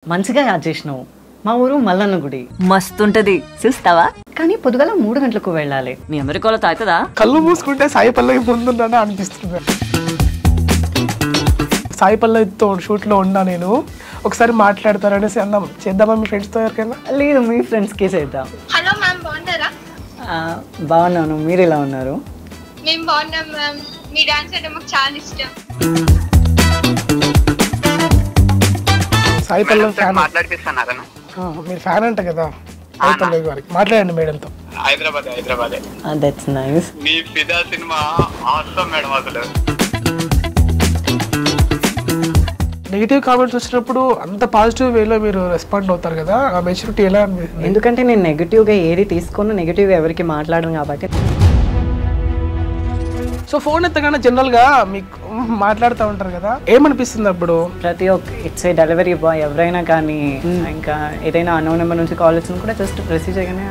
మంచిగా యాడ్ చేసినావు మా ఊరు మల్లన్న గుడి మస్తుంటది చూస్తావా కానీ పొద్దుగల మూడు గంటలకు వెళ్ళాలి మీ అమెరికాలో తాగుతుందా కళ్ళు మూసుకుంటే సాయి పల్లవి ముందున్నాను అనిపిస్తుంది సాయి పల్లవితో షూట్లో ఉన్నా నేను ఒకసారి మాట్లాడతారనేసి అన్నాం చేద్దామా మీ ఫ్రెండ్స్తో ఎవరికైనా లేదు మీ ఫ్రెండ్స్కి చేద్దాం హలో మ్యామ్ బాగున్నారా ఆ, బాగున్నాను మీరు ఎలా ఉన్నారు మేము బాగున్నాం మ్యామ్ మీ డాన్స్ అంటే మాకు చాలా ఇష్టం సాయి పల్లవి ఫ్యాన్ మాట్లాడిపిస్తున్నారన్న మీరు ఫ్యాన్ అంట కదా సాయి పల్లవి గారికి మాట్లాడండి మేడంతో హైదరాబాద్ హైదరాబాద్ దట్స్ నైస్ మీ ఫిదా సినిమా ఆసమ్ మేడం అసలు నెగిటివ్ కామెంట్స్ వచ్చినప్పుడు అంత పాజిటివ్ వేలో మీరు రెస్పాండ్ అవుతారు కదా ఆ మెచ్యూరిటీ ఎలా అనిపిస్తుంది ఎందుకంటే నేను నెగిటివ్గా ఏది తీసుకున్నా నెగిటివ్గా ఎవరికి మాట్లాడను కాబట్టి సో ఫోన్ ఎత్తగానే జనరల్ గా మీకు మ్, మాట్లాడుతూ ఉంటారు కదా ఏమనిపిస్తుంది అప్పుడు ప్రతి ఒక్క ఇట్స్ ఏ డెలివరీ బాయ్ ఎవరైనా కానీ ఇంకా ఏదైనా అన్నో నెంబర్ నుంచి కాల్ వచ్చినా కూడా జస్ట్ రిసీవ్ చేయగానే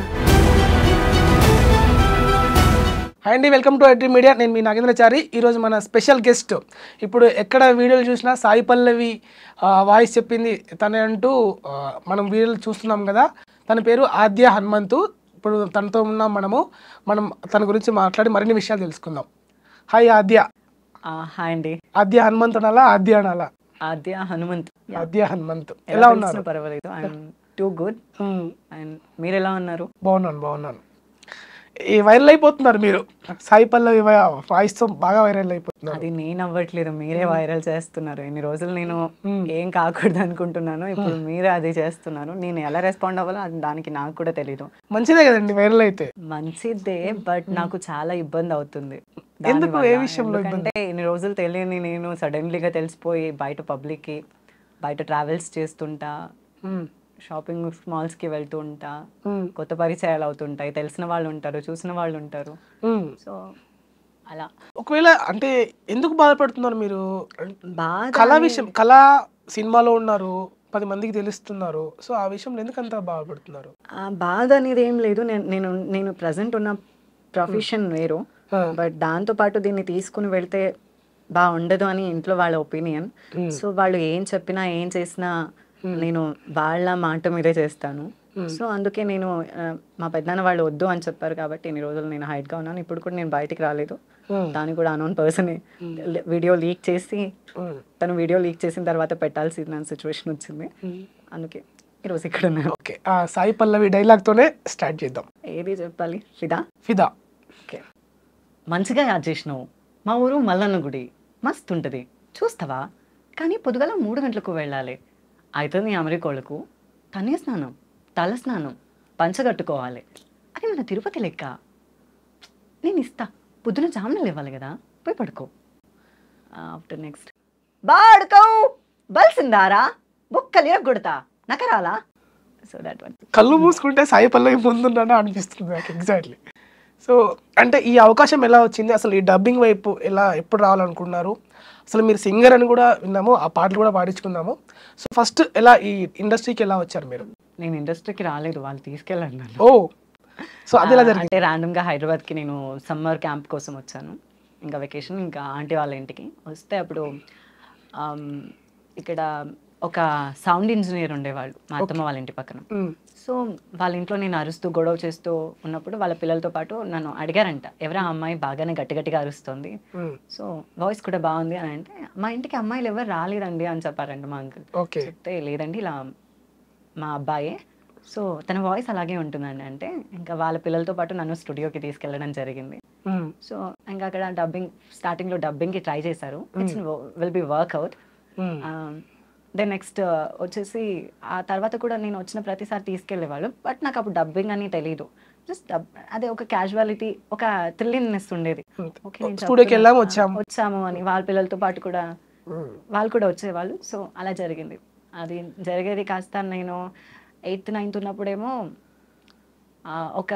హాయ్ అండి వెల్కమ్ టు ఐటీ మీడియా నేను మీ నాగేంద్రచారి ఈరోజు మన స్పెషల్ గెస్ట్ ఇప్పుడు ఎక్కడ వీడియోలు చూసినా సాయి పల్లవి వాయిస్ చెప్పింది తనే అంటూ ఆ, మనం వీడియోలు చూస్తున్నాం కదా తన పేరు ఆద్య హనుమంతు ఇప్పుడు తనతో ఉన్నాం మనము మనం తన గురించి మాట్లాడి మరిన్ని విషయాలు తెలుసుకుందాం హాయ్ ఆద్య హాయ్ అండి ఆద్య హనుమంత్ అనాలా ఆద్య అనాలా ఆద్య హనుమంత్ ఆద్య హనుమంత్ ఎలా ఎలా పిలిచినా ఉన్నారు పర్వాలేదు I'm too good hmm, and మీరు ఎలా ఉన్నారు బాగున్నాను బాగున్నాను ఈ వైరల్ అయిపోతున్నారు మీరు సాయి పల్లవి వాయిస్తో బాగా వైరల్ అయిపోతున్నారు అది నేను అవ్వట్లేదు మీరే వైరల్ చేస్తున్నారు ఇన్ని రోజులు నేను ఏం కాకూడదు అనుకుంటున్నాను ఇప్పుడు మీరే అది చేస్తున్నారు నేను ఎలా రెస్పాండ్ అవ్వాలో అది దానికి నాకు కూడా తెలీదు మంచిదే కదండి వైరల్ అయితే మంచిదే బట్ నాకు చాలా ఇబ్బంది అవుతుంది ఎందుకు? ఏ దానివల్ల. విషయంలో ఎందుకంటే ఇన్ని రోజులు తెలియని నేను సడన్లీగా తెలిసిపోయి బయట పబ్లిక్కి బయట ట్రావెల్స్ చేస్తుంటా మ్, షాపింగ్ మాల్స్కి వెళ్తూ ఉంటా మ్, కొత్త పరిచయాలు అవుతుంటాయి తెలిసిన వాళ్ళు ఉంటారు చూసిన వాళ్ళు ఉంటారు మ్. సో అలా ఒకవేళ అంటే ఎందుకు బాధపడుతున్నారు మీరు బాగా కళా విషయం కళా సినిమాలో ఉన్నారు పది మందికి తెలుస్తున్నారు సో ఆ విషయంలో ఎందుకు అంత బాధపడుతున్నారు ఆ బాధ అనేది ఏం లేదు నేను నేను నేను ప్రజెంట్ ఉన్న ప్రొఫెషన్ వేరు ఆ. బట్ దాంతో పాటు దీన్ని తీసుకుని వెళ్తే బాగుండదు అని ఇంట్లో వాళ్ళ ఒపీనియన్ సో వాళ్ళు ఏం చెప్పినా ఏం చేసినా నేను వాళ్ళ మాట మీదే చేస్తాను సో అందుకే నేను ఆ, మా పెద్దనాన్న వాళ్ళు వద్దు అని చెప్పారు కాబట్టి ఇన్ని రోజులు నేను హైట్గా ఉన్నాను ఇప్పుడు కూడా నేను బయటికి రాలేదు దాన్ని కూడా అనోన్ పర్సన్ వీడియో లీక్ చేసి మ్, తను వీడియో లీక్ చేసిన తర్వాత పెట్టాల్సిన సిచ్యువేషన్ వచ్చింది అందుకే ఈరోజు ఇక్కడ ఉన్నాను ఓకే ఆ సాయి పల్లవి డైలాగ్తోనే స్టార్ట్ చేద్దాం ఏది చెప్పాలి ఫిదా ఫిదా ఓకే మంచిగా యాడ్ చేసినావు మా ఊరు మల్లన్న గుడి మస్తు ఉంటుంది చూస్తావా కానీ పొద్దుగల మూడు గంటలకు వెళ్ళాలి అయితే నీ అమెరికోళ్ళకు తనే స్నానం తల స్నానం పంచగట్టుకోవాలి అది మన తిరుపతి లెక్క నేను ఇస్తా పొద్దున జామున లేవాలి కదా పోయి పడుకో ఆఫ్టర్ నెక్స్ట్ బాడుకో బల్సిందారా బుక్కలు కొడతా నకరాలా సో దట్ వన్ కళ్ళు మూసుకుంటే సాయి పల్లవి ముందున్నాను అనిపిస్తుంది నాకు ఎగ్జాక్ట్లీ సో అంటే ఈ అవకాశం ఎలా వచ్చింది అసలు ఈ డబ్బింగ్ వైపు ఎలా ఎప్పుడు రావాలనుకున్నారు అసలు మీరు సింగర్ అని కూడా విన్నాము ఆ పాటలు కూడా పాడించుకున్నాము సో ఫస్ట్ ఎలా ఈ ఇండస్ట్రీకి ఎలా వచ్చారు మీరు నేను ఇండస్ట్రీకి రాలేదు వాళ్ళు తీసుకెళ్ళారు నన్ను ఓ సో అది ఎలా ఆ, జరిగింది అంటే ర్యాండమ్గా హైదరాబాద్కి నేను సమ్మర్ క్యాంప్ కోసం వచ్చాను ఇంకా వెకేషన్ ఇంకా ఆంటీ వాళ్ళ ఇంటికి వస్తే అప్పుడు ఆమ్, ఇక్కడ ఒక సౌండ్ ఇంజనీర్ ఉండేవాళ్ళు మా అత్తమ్మ వాళ్ళ ఇంటి పక్కన మ్, సో వాళ్ళ ఇంట్లో నేను అరుస్తూ గొడవ చేస్తూ ఉన్నప్పుడు వాళ్ళ పిల్లలతో పాటు నన్ను అడిగారంట ఎవరా అమ్మాయి బాగానే గట్టి గట్టిగా అరుస్తుంది మ్, సో వాయిస్ కూడా బాగుంది అని అంటే మా ఇంటికి అమ్మాయిలు ఎవరు రాలేదండి అని చెప్పారంట మా అంకుల్ ఓకే చెప్తే లేదండి ఇలా మా అబ్బాయే సో తన వాయిస్ అలాగే ఉంటుందండి అంటే ఇంకా వాళ్ళ పిల్లలతో పాటు నన్ను స్టూడియోకి తీసుకెళ్ళడం జరిగింది మ్, సో ఇంకా అక్కడ డబ్బింగ్ స్టార్టింగ్లో డబ్బింగ్కి ట్రై చేశారు it's will be work out hmm, then next వచ్చేసి ఆ తర్వాత కూడా నేను వచ్చిన ప్రతిసారి తీసుకెళ్ళేవాళ్ళు బట్ నాకు అప్పుడు డబ్బింగ్ అని తెలియదు జస్ట్ డబ్ అదే ఒక క్యాజువాలిటీ ఒక థ్రిల్లింగ్నెస్ ఉండేది ఓకే నేను స్టూడియోకి వెళ్ళాం చెప్తున్నా, వచ్చాము వచ్చాము అని వాళ్ళ పిల్లలతో పాటు కూడా మ్, వాళ్ళు కూడా వచ్చేవాళ్ళు సో అలా జరిగింది అది జరిగేది కాస్త నేను ఎయిత్ నైన్త్ ఉన్నప్పుడేమో ఆ, ఒక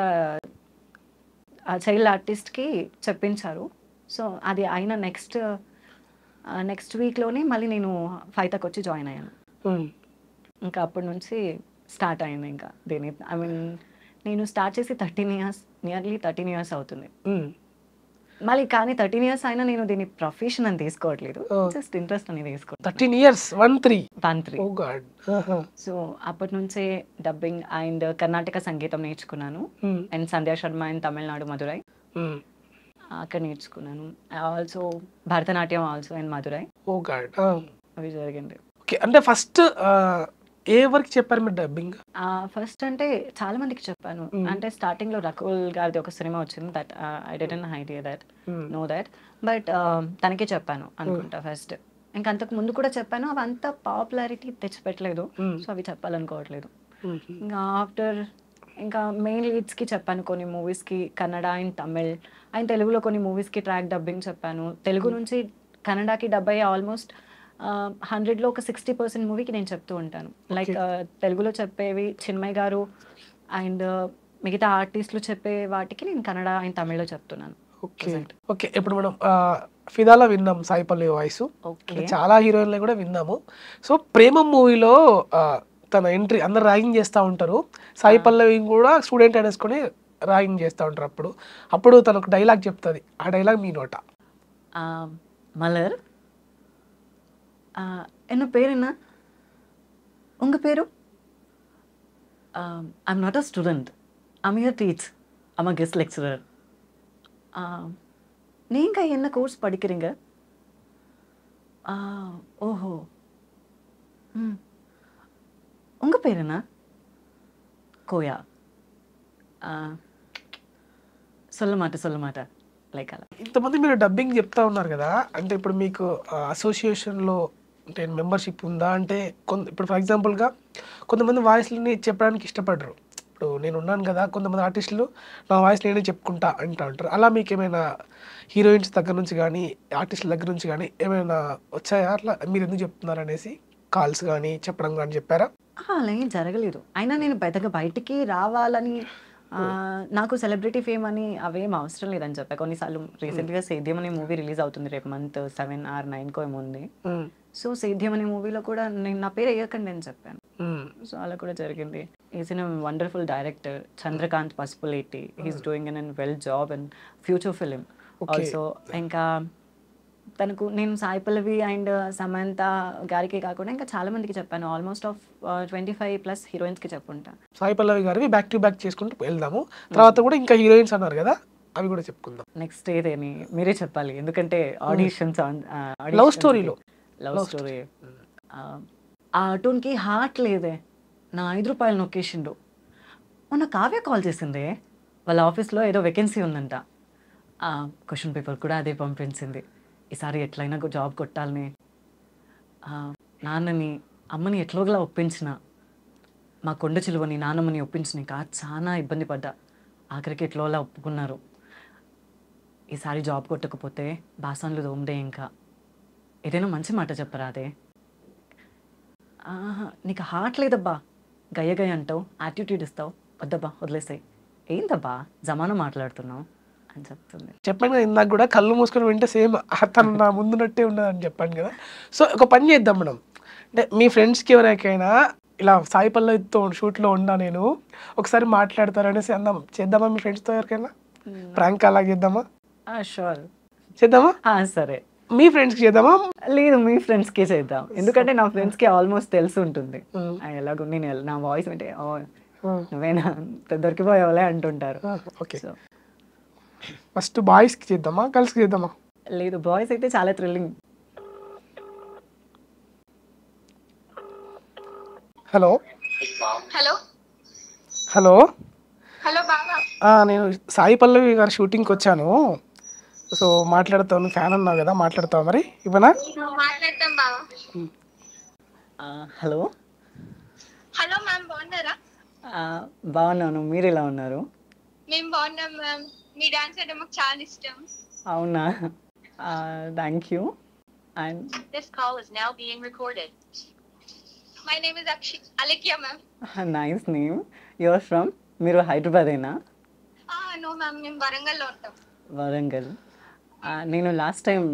చైల్డ్ ఆర్టిస్ట్కి చెప్పించారు సో అది అయిన నెక్స్ట్ నెక్స్ట్ వీక్లోనే మళ్ళీ నేను ఫైతకి వచ్చి జాయిన్ అయ్యాను మ్, ఇంకా అప్పటి నుంచి స్టార్ట్ అయింది ఇంకా దీని ఐ మీన్ నేను స్టార్ట్ చేసి thirteen years nearly thirteen years అవుతుంది మ్. మళ్ళీ కానీ థర్టీన్ ఇయర్స్ అయినా నేను దీన్ని ప్రొఫెషన్ అని తీసుకోవట్లేదు Oh. జస్ట్ ఇంట్రెస్ట్ అని తీసుకుంటాను థర్టీన్ ఇయర్స్ వన్ త్రీ పంత్రి ఓ గాడ్ సో అప్పటి నుంచే డబ్బింగ్ అండ్ కర్ణాటక సంగీతం నేర్చుకున్నాను అండ్ సంధ్యా శర్మ అండ్ తమిళనాడు మధురై అక్కడ నేర్చుకున్నాను also Bharatanatyam also and Madurai oh god అవి జరిగింది ఓకే అంటే ఫస్ట్ ఏ వరకు చెప్పారు మీరు డబ్బింగ్ ఫస్ట్ అంటే చాలా మందికి చెప్పాను అంటే స్టార్టింగ్ లో రకుల్ గారిది ఒక సినిమా వచ్చింది that I didn't idea that no that but తనకే చెప్పాను అనుకుంటా ఫస్ట్ ఇంకా అంతకు ముందు కూడా చెప్పాను అవి అంత పాపులారిటీ తెచ్చిపెట్టలేదు సో అవి చెప్పాలనుకోవట్లేదు ఇంకా ఆఫ్టర్ ఇంకా మెయిన్ లీడ్స్కి చెప్పాను కొన్ని మూవీస్కి కన్నడ అండ్ తమిళ్ అండ్ తెలుగులో కొన్ని మూవీస్కి ట్రాక్ డబ్బింగ్ చెప్పాను తెలుగు నుంచి కన్నడకి డబ్ అయ్యి ఆల్మోస్ట్ హండ్రెడ్లో ఒక సిక్స్టీ పర్సెంట్ మూవీకి నేను చెప్తూ ఉంటాను లైక్ తెలుగులో చెప్పేవి చిన్మయ్ గారు అండ్ మిగతా ఆర్టిస్టులు చెప్పే వాటికి నేను కన్నడ అండ్ తమిళ్లో చెప్తున్నాను ఓకే ఓకే ఇప్పుడు మనం ఆ, ఫిదాలో విన్నాం సాయి పల్లవి వాయిస్ ఓకే అంటే చాలా హీరోయిన్లు కూడా విన్నాము సో ప్రేమ మూవీలో తన ఎంట్రీ అందరు ర్యాగింగ్ చేస్తూ ఉంటారు సాయి పల్లవి కూడా స్టూడెంట్ అనేసుకొని ర్యాగింగ్ చేస్తూ ఉంటారు అప్పుడు అప్పుడు తను ఒక డైలాగ్ చెప్తుంది ఆ డైలాగ్ మీ నోట மலர் ஆ, என்ன பேர் என்ன உங்க பேரு I'm not a student I'm here teach I'm a guest lecturer நீங்க என்ன கோர்ஸ் படிக்கிறீங்க ஆ, ஓஹோ ம் உங்க பேர் என்ன கோயா ஆ, சொல்ல மாட்டேன் சொல்ல மாட்டேன் லைக் అలా ఇంతమంది మీరు డబ్బింగ్ చెప్తా ఉన్నారు కదా అంటే ఇప్పుడు మీకు అసోసియేషన్లో అంటే మెంబర్షిప్ ఉందా అంటే కొంత ఇప్పుడు ఫర్ ఎగ్జాంపుల్గా కొంతమంది వాయిస్లని చెప్పడానికి ఇష్టపడరు ఇప్పుడు నేను ఉన్నాను కదా కొంతమంది ఆర్టిస్టులు నా వాయిస్ నేనే చెప్పుకుంటా అంటా ఉంటారు అలా మీకు ఏమైనా హీరోయిన్స్ దగ్గర నుంచి కానీ ఆర్టిస్టుల దగ్గర నుంచి కానీ ఏమైనా వచ్చాయా అట్లా మీరు ఎందుకు చెప్తున్నారు అనేసి కాల్స్ కానీ చెప్పడం కానీ చెప్పారా ఆ, అలా ఏం జరగలేదు అయినా నేను పెద్దగా బయటికి రావాలని ఆ, నాకు సెలబ్రిటీ ఫేమ్ అని అవేం అవసరం లేదని చెప్పా కొన్నిసార్లు రీసెంట్గా సేద్యం అనే మూవీ రిలీజ్ అవుతుంది రేపు మంత్ సెవెన్ ఆర్ నైన్కో ఏమో ఉంది మ్మ్. సో సేద్యం అనే మూవీలో కూడా నేను నా పేరు వేయకండి అని చెప్పాను మ్మ్. సో అలా కూడా జరిగింది is in wonderful director Chandrakanth Pasupuleti he's doing an and well job and future film also ఇంకా తనకు నేను సాయి పల్లవి అండ్ సమంత గారికి కాకుండా ఇంకా చాలా మందికి చెప్పాను almost of twenty five plus హీరోయిన్స్కి చెప్పుంటా సాయి పల్లవి గారివి బ్యాక్ టు బ్యాక్ చేసుకుంటూ వెళ్దాము తర్వాత కూడా ఇంకా హీరోయిన్స్ అన్నారు కదా అవి కూడా చెప్పుకుందాం నెక్స్ట్ ఏదేని మీరే చెప్పాలి ఎందుకంటే ఆడిషన్స్ Love story లో. లవ్ స్టోరీ ఆ అటూన్కి హార్ట్ లేదే నా ఐదు రూపాయలు నొక్కేసిండు మొన్న కావ్య కాల్ చేసిందే వాళ్ళ ఆఫీస్లో ఏదో వేకెన్సీ ఉందంట క్వశ్చన్ పేపర్ కూడా అదే పంపించింది ఈసారి ఎట్లయినా జాబ్ కొట్టాలని ఆ, నాన్నని అమ్మని ఎట్లోగలా ఒప్పించిన మా కొండ చిలువని నాన్నమ్మని ఒప్పించినాక చాలా ఇబ్బంది పడ్డా ఆఖరికి ఎట్లోలా ఒప్పుకున్నారు ఈసారి జాబ్ కొట్టకపోతే బాసన్లు దోమడే ఇంకా ఏదైనా మంచి మాట చెప్పరా అదే ఆహా, నీకు హార్ట్ లేదబ్బా గయ్య గయ్య అంటావు యాటిట్యూడ్ ఇస్తావు వద్దబ్బా వదిలేసాయి ఏందబ్బా జమానా మాట్లాడుతున్నావు అని చెప్తుంది చెప్పాను కదా ఇందాక కూడా కళ్ళు మూసుకొని వింటే సేమ్ తను నా ముందున్నట్టే ఉన్నదని చెప్పాను కదా సో ఒక పని చేద్దాం మనం అంటే మీ ఫ్రెండ్స్కి ఎవరికైనా ఇలా సాయి పల్లవితో షూట్లో ఉన్నా నేను ఒకసారి మాట్లాడతారనేసి అందాం చేద్దామా మీ ఫ్రెండ్స్తో ఎవరికైనా ప్రాంక్ అలా చేద్దామా షూర్ చేద్దామా సరే మీ ఫ్రెండ్స్కి చేద్దామా లేదు మీ ఫ్రెండ్స్కే చేద్దాం ఎందుకంటే నా ఫ్రెండ్స్కి ఆల్మోస్ట్ తెలిసి ఉంటుంది ఆ, ఎలాగో నేను ఎల్- నా వాయిస్ వింటే "ఓ, నువ్వేనా దొరికిపోయావులే అంటుంటారు ఓకే సో ఫస్ట్ బాయ్స్కి చేద్దామా గర్ల్స్కి చేద్దామా లేదు బాయ్స్ అయితే చాలా thrilling hello hello hello hello బాబా ఆ, నేను సాయి పల్లవి గారి షూటింగ్కి వచ్చాను సో మాట్లాడతాను ఫ్యాన్ అన్నావు కదా మాట్లాడతావు మరి ఇవ్వనా మాట్లాడతాం బాబా హలో హలో మ్యామ్ బాగున్నారా బాగున్నాను మీరు ఎలా ఉన్నారు మేము బాగున్నాం మ్యామ్ మీ డాన్స్ అంటే మాకు చాలా ఇష్టం అవునా thank you and This call is now being recorded. My name is Akshi Alekya ma'am nice name your from మీరు హైదరాబాదేనా నో మ్యామ్ మేము వరంగల్లో ఉంటాం వరంగల్ ఆ, నేను లాస్ట్ టైం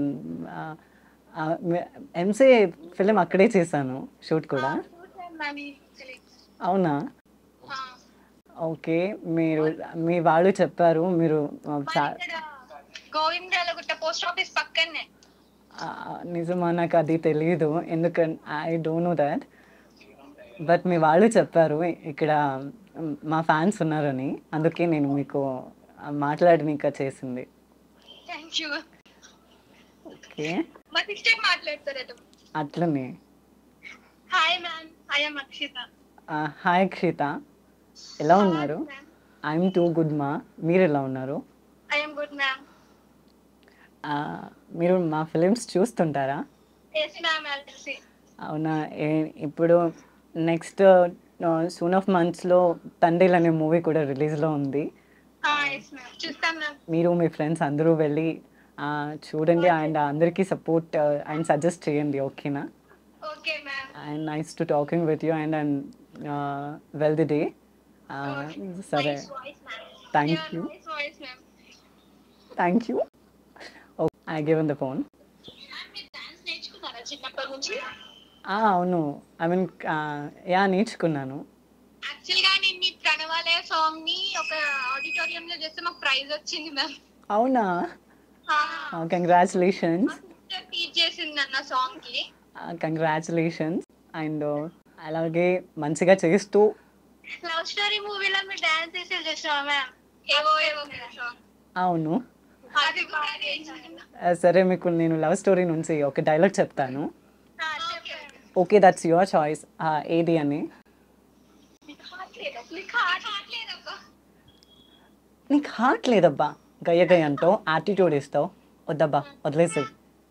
ఎంసీ ఫిలిం అక్కడే చేశాను షూట్ కూడా మ్యామ్ అవునా ఓకే మీరు మీ వాళ్ళు చెప్పారు మీరు ఆ, చా- ఇక్కడ గోవిందరాలగుట్ట పోస్ట్ ఆఫీస్ పక్కనే ఆ, నిజమా నాకు అది తెలియదు ఎందుకంటే I don't know that but మీ వాళ్ళు చెప్పారు ఇక్కడ మ్, మా ఫ్యాన్స్ ఉన్నారని అందుకే నేను మీకు మాట్లాడనిక చేసింది థ్యాంక్ యూ ఓకే మా సిస్టర్ మాట్లాడతారట అట్లనే hi ma'am I'm Akshitha hi Akshitha ఎలా ఉన్నారు ఐఎమ్ టూ గుడ్ మా మీరు ఎలా ఉన్నారు ఐఎమ్ గుడ్ మ్యామ్ ఆ, మీరు మా ఫిలిమ్స్ చూస్తుంటారా ఎస్ మ్యామ్ ఎల్సి అవునా ఏ- ఇప్పుడు నెక్స్ట్ సూన్ ఆఫ్ మంత్స్లో తండ్రిలు అనే మూవీ కూడా రిలీజ్లో ఉంది ఎస్ మ్యామ్ చూస్తాం మ్యామ్ మీరు మీ ఫ్రెండ్స్ అందరూ వెళ్ళి ఆ, చూడండి అండ్ అందరికీ సపోర్ట్ అండ్ సజెస్ట్ చేయండి ఓకేనా okay ma'am and nice to talking with you and and well the day సరే voice ma'am thank you nice voice ma'am thank you oh I given the phone ma'am మీరు dance నేర్చుకున్నారా చిన్నప్పటి నుంచి అవును I mean yeah నేర్చుకున్నాను actual గా నేను మీ ప్రణవాలయ song ని ఒక ఆడిటోరియం లో చేస్తే మాకు ప్రైజ్ వచ్చింది మ్యామ్ అవునా కంగ్రాచులేషన్స్ టీచ్ చేసింది అన్న సాంగ్ కి కంగ్రాచులేషన్స్ అండ్ అలాగే మంచిగా చేస్తూ లవ్ స్టోరీ మూవీలో మీరు డాన్స్ చేసి చేసావా మ్యామ్ ఏవో ఏవో సాంగ్ అవును అది కూడా నేర్చుకున్నా. ఆ, సరే మీకు నేను లవ్ స్టోరీ నుంచి ఒక డైలాగ్ చెప్తాను ఆ, చెప్పండి. ఓకే దట్స్ యువర్ చాయిస్ ఏది అని నీకు heart లేదా? నీకు heart లేదబ్బా. నీకు హార్ట్ లేదబ్బా గయ్య గయ్య అంటావు యాటిట్యూడ్ ఇస్తావు వద్దబ్బా వదిలేసి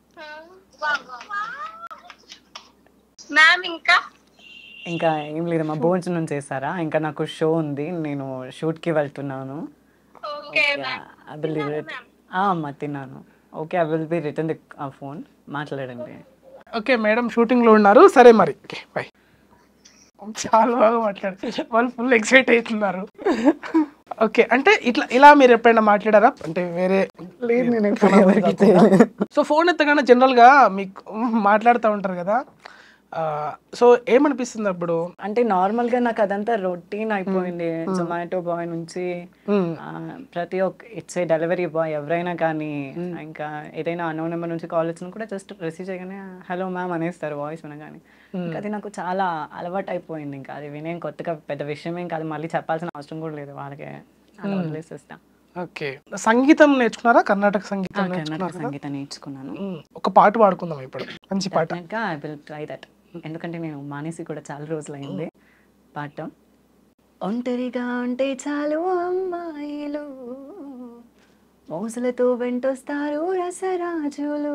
మ్యామ్ ఇంకా ఇంకా ఏం లేదమ్మా భోజనం చేశారా ఇంకా నాకు షో ఉంది నేను షూట్కి వెళ్తున్నాను ఓకే ఐ విల్ అమ్మా తిన్నాను okay I will be return the phone మాట్లాడండి ఓకే మేడం షూటింగ్లో ఉన్నారు సరే మరి ఓకే బాయ్ చాలా బాగా మాట్లాడారు వాళ్ళు ఫుల్ ఎక్సైట్ అవుతున్నారు ఓకే అంటే ఇట్లా ఇలా మీరు ఎప్పుడైనా మాట్లాడారా అంటే వేరే లేదు నేను ఎప్పుడు ఎవరికి చేయలేదు. సో ఫోన్ ఎత్తగానే జనరల్గా మీకు మాట్లాడుతూ ఉంటారు కదా సో ఏమనిపిస్తుంది అప్పుడు అంటే నార్మల్ గా నాకు అదంతా రొటీన్ అయిపోయింది జొమాటో బాయ్ నుంచి మ్మ్. ఆ, ప్రతి ఒక్క ఇట్స్ ఏ డెలివరీ బాయ్ ఎవరైనా కానీ ఇంకా ఏదైనా అన్నోన్ నెంబర్ నుంచి కాల్ వచ్చినా కూడా జస్ట్ రిసీవ్ చేయగానే హలో మ్యామ్ అనేస్తారు వాయిస్ వినగానే ఇంకా అది నాకు చాలా అలవాటు అయిపోయింది ఇంకా అది వినే కొత్తగా పెద్ద విషయం ఏం కాదు మళ్ళీ చెప్పాల్సిన అవసరం కూడా లేదు వాళ్ళకి అలా వదిలేసేస్తా ఓకే సంగీతం నేర్చుకున్నారా కర్ణాటక సంగీతం కర్ణాటక నేర్చుకున్నారా సంగీతం నేర్చుకున్నాను మ్మ్. ఒక పాట పాడుకుందాం ఇప్పుడు మంచి పాట డెఫినెట్గా ఐ విల్ ట్రై దట్ ఎందుకంటే నేను మానేసి కూడా చాలా రోజులైంది పాట ఒంటరిగా ఉంటే చాలు అమ్మాయిలు మోసలతో వెంటొస్తారు రసరాజులు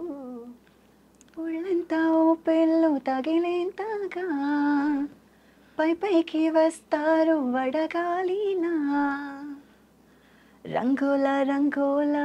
ఒళ్ళంతా ఓ పెళ్ళు తగిలేంతగా పై పైకి వస్తారు వడగాలిలా రంగుల రంగులా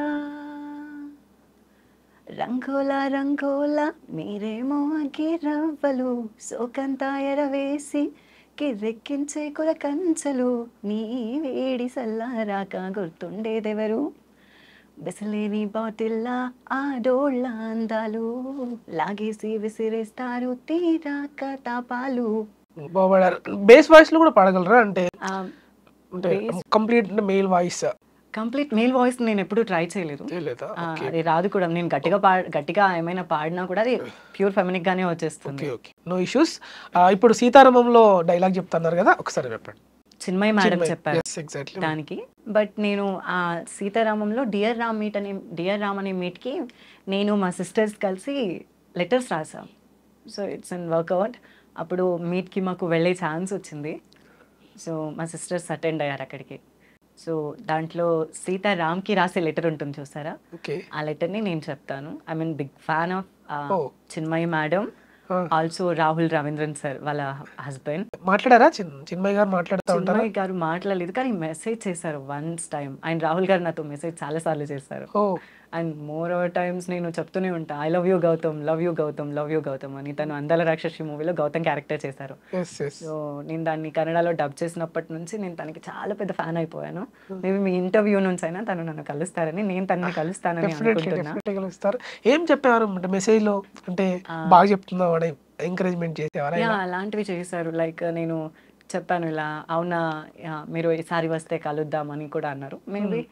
రంగుల రంగుల మీరేమో అగ్గిరవ్వలు సోకంతా ఎరవేసి కిర్రెక్కించే కుల కంచెలు నీ వేడి సల్లారాక గుర్తుండేదెవరు బెసలేని బాటిల్లా ఆ డోళ్ళ అందాలు లాగేసి విసిరేస్తారు తీరాక తాపాలు బాగుపడారు బేస్ వాయిస్ లో కూడా పాడగలరా అంటే ఆ, అంటే complete male voice complete male voice నేను ఎప్పుడూ ట్రై చేయలేదు చేయలేదా ఆ, అది రాదు కూడా నేను గట్టిగా పా గట్టిగా ఏమైనా పాడినా కూడా అది ప్యూర్ ఫెమినిక్ గానే వచ్చేస్తుంది ఓకే ఓకే నో ఇష్యూస్ ఇప్పుడు సీతారామంలో డైలాగ్ చెప్తున్నారు కదా ఒకసారి చెప్పండి చిన్మయ్ మేడం చెప్పారు ఎస్ ఎగ్జాక్ట్లీ దానికి బట్ నేను ఆ సీతారామంలో డియర్ రామ్ మీట్ అనే డియర్ రామ్ అనే మీట్కి నేను మా సిస్టర్స్ కలిసి లెటర్స్ రాసాం సో ఇట్స్ అన్ వర్కౌట్ అప్పుడు మీట్కి మాకు వెళ్ళే ఛాన్స్ వచ్చింది సో మా సిస్టర్స్ అటెండ్ అయ్యారు అక్కడికి సో దాంట్లో సీతారామ్కి రాసే లెటర్ ఉంటుంది చూసారా ఓకే ఆ లెటర్ని నేను చెప్తాను I mean big fan of Oh. Chinmayi madam Ah. Also Rahul Ravindran sir వాళ్ళ హస్బెండ్ మాట్లాడారా చిన్ చిన్మయ్ గారు మాట్లాడుతూ ఉంటారా చిన్మయి గారు మాట్లాడలేదు కానీ మెసేజ్ చేశారు వన్స్ టైం ఆయన రాహుల్ గారు నాతో మెసేజ్ చాలా సార్లు చేశారు oh and more over times నేను చెప్తూనే ఉంటా I love you Gautham love you Gautham love you Gautham అని తను అందాల రాక్షసి మూవీలో గౌతమ్ క్యారెక్టర్ చేశారు ఎస్ ఎస్ సో నేను దాన్ని కన్నడలో డబ్ చేసినప్పటి నుంచి నేను తనకి చాలా పెద్ద ఫ్యాన్ అయిపోయాను మేబీ మీ ఇంటర్వ్యూ నుంచి అయినా తను నన్ను కలుస్తారని నేను తనని కలుస్తానని డెఫినెట్లీ అనుకుంటున్నా డెఫినెట్లీ కలుస్తారు ఏం చెప్పేవారు అంటే మెసేజ్ లో అంటే బాగా చెప్తున్నావు అని ఎంకరేజ్మెంట్ చేసేవారా యా అలాంటివి చేశారు లైక్ నేను చెప్పాను ఇలా అవునా యా, మీరు ఈసారి వస్తే కలుద్దామని కూడా అన్నారు మేబీ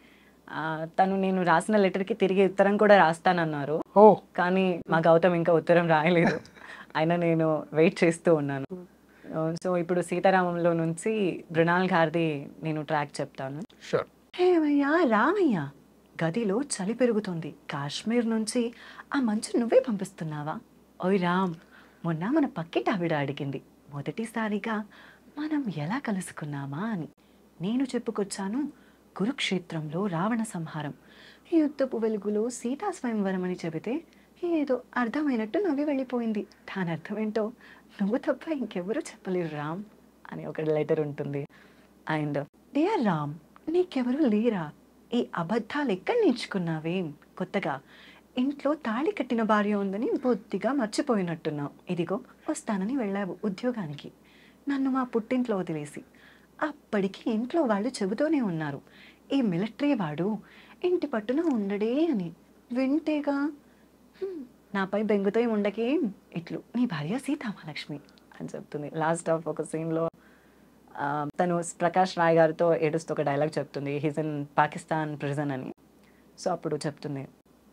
ఆ, తను నేను రాసిన లెటర్కి తిరిగి ఉత్తరం కూడా రాస్తానన్నారు ఓ కానీ మా గౌతమ్ ఇంకా ఉత్తరం రాయలేదు అయినా నేను వెయిట్ చేస్తూ ఉన్నాను సో ఇప్పుడు సీతారామంలో నుంచి మృణాల్ గారిది నేను ట్రాక్ చెప్తాను షూర్ ఏమయ్యా రామయ్య గదిలో చలి పెరుగుతుంది కాశ్మీర్ నుంచి ఆ మంచు నువ్వే పంపిస్తున్నావా ఓయ్ రామ్ మొన్న మన పక్కింటి ఆవిడ అడిగింది మొదటిసారిగా మనం ఎలా కలుసుకున్నామా అని నేను చెప్పుకొచ్చాను కురుక్షేత్రంలో రావణ సంహారం యుద్ధపు వెలుగులో సీతా స్వయంవరం అని చెబితే ఏదో అర్థమైనట్టు నవ్వి వెళ్ళిపోయింది దాని అర్థం ఏంటో నువ్వు తప్ప ఇంకెవరూ చెప్పలేరు రామ్ అని ఒక లెటర్ ఉంటుంది అండ్ డియర్ రామ్ నీకెవరు లేరా ఈ అబద్ధాలు ఎక్కడ నేర్చుకున్నావేం కొత్తగా ఇంట్లో తాళి కట్టిన భార్య ఉందని బొత్తిగా మర్చిపోయినట్టున్నావు ఇదిగో వస్తానని వెళ్ళావు ఉద్యోగానికి నన్ను మా పుట్టింట్లో వదిలేసి అప్పటికి ఇంట్లో వాళ్ళు చెబుతూనే ఉన్నారు ఈ మిలిటరీ వాడు ఇంటి పట్టున ఉండడే అని వింటేగా "హ్మ్, నాపై బెంగుతో ఉండకేం ఇట్లు నీ భార్య సీతామహాలక్ష్మి అని చెప్తుంది లాస్ట్ ఆఫ్ ఒక సీన్లో ఆ, తను ప్రకాష్ రాయ్ గారితో ఏడుస్తూ ఒక డైలాగ్ చెప్తుంది హిజ్ ఇన్ పాకిస్తాన్ ప్రిజన్ అని సో అప్పుడు చెప్తుంది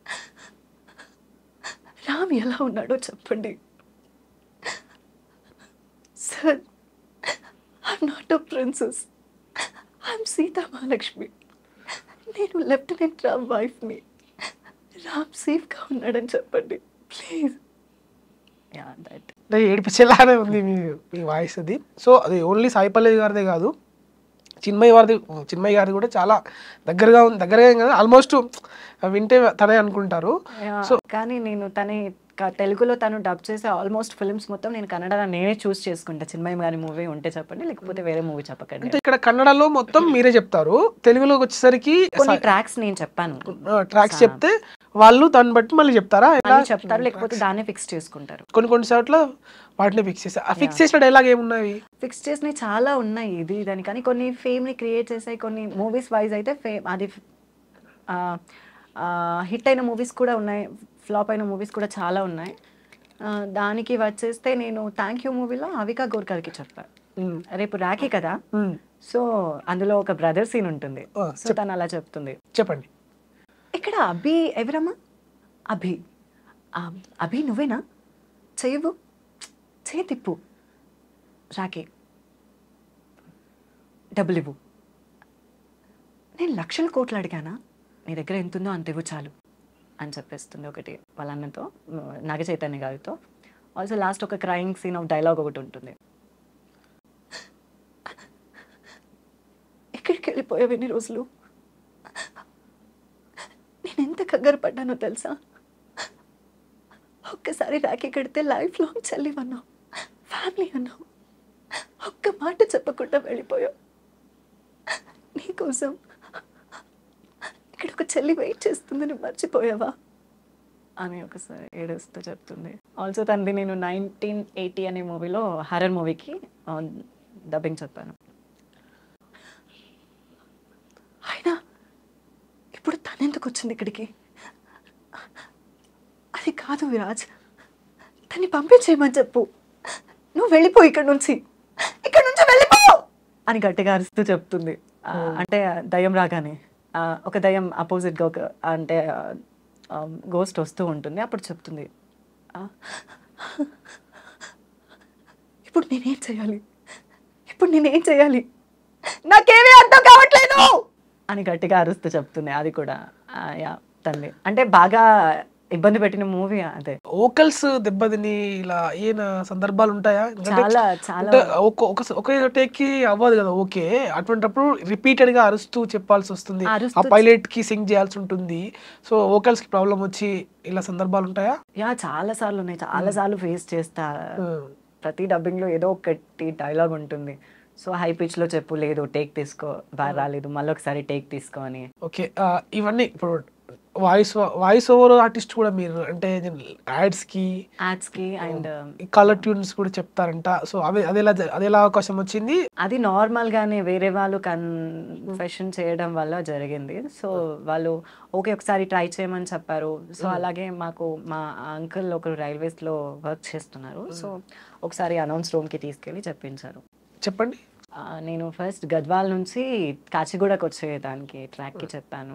రామ్ ఎలా ఉన్నాడో చెప్పండి sir I'm not a princess I'm Sita Mahalakshmi నేను లెఫ్టినెంట్ రామ్ వైఫ్ని రామ్ సేఫ్గా ఉన్నాడని చెప్పండి ప్లీజ్ యా దట్ అంటే ఏడిపించేలానే ఉంది మీ మీ వాయిస్ అది సో అది ఓన్లీ సాయి పల్లవి గారిదే కాదు చిన్మయ్య వారిది చిన్మయ్య గారిది కూడా చాలా దగ్గరగా ఉంది దగ్గరగా ఏం కాదు ఆల్మోస్ట్ వింటే తనే అనుకుంటారు యా, సో కానీ నేను తన క- తెలుగులో తను డబ్ చేసే ఆల్మోస్ట్ ఫిల్మ్స్ మొత్తం నేను కన్నడ నేనే చూస్ చేసుకుంటా చిన్మయ్య గారి మూవీ ఉంటే చెప్పండి లేకపోతే వేరే మూవీ చెప్పకండి అంటే ఇక్కడ కన్నడలో మొత్తం మీరే చెప్తారు తెలుగులోకి వచ్చేసరికి కొన్ని ట్రాక్స్ నేను చెప్పాను ట్రాక్స్ చెప్తే వాళ్ళు దాన్ని బట్టి మళ్ళీ చెప్తారా ఎలా వాళ్ళు చెప్తారు లేకపోతే దాన్నే ఫిక్స్ చేసుకుంటారు కొన్ని కొన్ని చోట్ల వాటిని ఫిక్స్ చేస్తారు ఆ ఫిక్స్ చేసిన డైలాగ్ ఏమున్నాయి ఫిక్స్ చేసినవి చాలా ఉన్నాయి ఇది దాని కానీ కొన్ని ఫేమ్ని క్రియేట్ చేసాయి కొన్ని మూవీస్ వైజ్ అయితే ఫేమ్ అది హిట్ అయిన మూవీస్ కూడా ఉన్నాయి ఫ్లాప్ అయిన మూవీస్ కూడా చాలా ఉన్నాయి ఆ, దానికి వచ్చేస్తే నేను థ్యాంక్ యూ మూవీలో అవికా గోర్కర్కి చెప్పాను ఉమ్, రేపు రాఖీ కదా ఉమ్, సో అందులో ఒక బ్రదర్ సీన్ ఉంటుంది ఆ, సో తను అలా చెప్తుంది చెప్పండి ఇక్కడ అభి ఎవరమ్మా అభి ఆ, అభి నువ్వేనా చెయ్యవు చేయి తిప్పు రాకే డబ్బులు ఇవ్వు నేను లక్షల కోట్లు అడిగానా నీ దగ్గర ఎంత ఉందో అంత ఇవ్వు చాలు అని చెప్పేస్తుంది ఒకటి వాళ్ళ అన్నతో ఉమ్, నాగ చైతన్య గారితో ఆల్సో లాస్ట్ ఒక క్రయింగ్ సీన్ ఆఫ్ డైలాగ్ ఒకటి ఉంటుంది ఎక్కడికి వెళ్ళిపోయావు ఎన్ని రోజులు నేను ఎంత కంగారు పడ్డానో తెలుసా ఒక్కసారి రాఖీ కడితే లైఫ్ లాంగ్ చల్లి అన్నావు ఫ్యామిలీ అన్నావు ఒక్క మాట చెప్పకుండా వెళ్ళిపోయావు నీకోసం ఇక్కడ ఒక చెల్లి వెయిట్ చేస్తుందని మర్చిపోయావా అని ఒకసారి ఏడుస్తూ చెప్తుంది ఆల్సో తండ్రి నేను నైన్టీన్ ఎయిటీ అనే మూవీలో హర్రర్ మూవీకి డబ్బింగ్ చెప్పాను అయినా ఇప్పుడు తనెందుకు వచ్చింది ఇక్కడికి అది కాదు విరాజ్ తన్ని పంపించేయమని చెప్పు నువ్వు వెళ్ళిపో ఇక్కడ నుంచి ఇక్కడ నుంచి వెళ్ళిపో అని గట్టిగా అరుస్తూ చెప్తుంది ఆ, అంటే దయ్యం రాగానే ఆ, ఒక దయ్యం అపోజిట్గా ఒక అంటే గోస్ట్ వస్తూ ఉంటుంది అప్పుడు చెప్తుంది ఆ, ఇప్పుడు నేనేం చేయాలి ఇప్పుడు నేనేం చేయాలి నాకేమీ అర్థం కావట్లేదు అని గట్టిగా అరుస్తూ చెప్తుంది అది కూడా ఆ, యా తండ్రి అంటే బాగా ఇబ్బంది పెట్టిన మూవీ అదే ఓకల్స్ దెబ్బతిని ఇలా ఏన సందర్భాలు ఉంటాయా ఎందుకంటే చాలా చాలా అంటే ఒక ఒక ఒకే టేక్ కి అవ్వదు కదా ఓకే అటువంటిప్పుడు రిపీటెడ్ గా అరుస్తూ చెప్పాల్సి వస్తుంది ఆ అరుస్తూ పైలట్ కి సింగ్ చేయాల్సి ఉంటుంది సో ఓకల్స్ కి ప్రాబ్లం వచ్చి ఇలా సందర్భాలు ఉంటాయా యా చాలా సార్లు ఉన్నాయి చాలా సార్లు ఫేస్ చేస్తా ప్రతి డబ్బింగ్ లో ఏదో ఒకటి డైలాగ్ ఉంటుంది సో హై పిచ్ లో చెప్పు లేదు టేక్ తీసుకో బాగా రాలేదు మళ్ళీ ఒకసారి టేక్ తీసుకో అని ఓకే ఇవన్నీ ఇప్పుడు వాయిస్ వాయిస్ ఓవర్ ఆర్టిస్ట్ కూడా మీరు అంటే యాడ్స్ కి యాడ్స్ కి అండ్ కలర్ ట్యూన్స్ కూడా చెప్తారంట సో అవి అది ఎలా అది ఎలా అవకాశం వచ్చింది అది నార్మల్ గానే వేరే వాళ్ళు కన్ఫెషన్ చేయడం వల్ల జరిగింది సో వాళ్ళు ఓకే ఒకసారి ట్రై చేయమని చెప్పారు సో అలాగే మాకు మా అంకుల్ ఒకరు రైల్వేస్ లో వర్క్ చేస్తున్నారు సో ఒకసారి అనౌన్స్ రూమ్ కి తీసుకెళ్ళి చెప్పించారు చెప్పండి ఆ, నేను ఫస్ట్ గద్వాల్ నుంచి కాచిగూడకు వచ్చేదానికి ట్రాక్కి చెప్పాను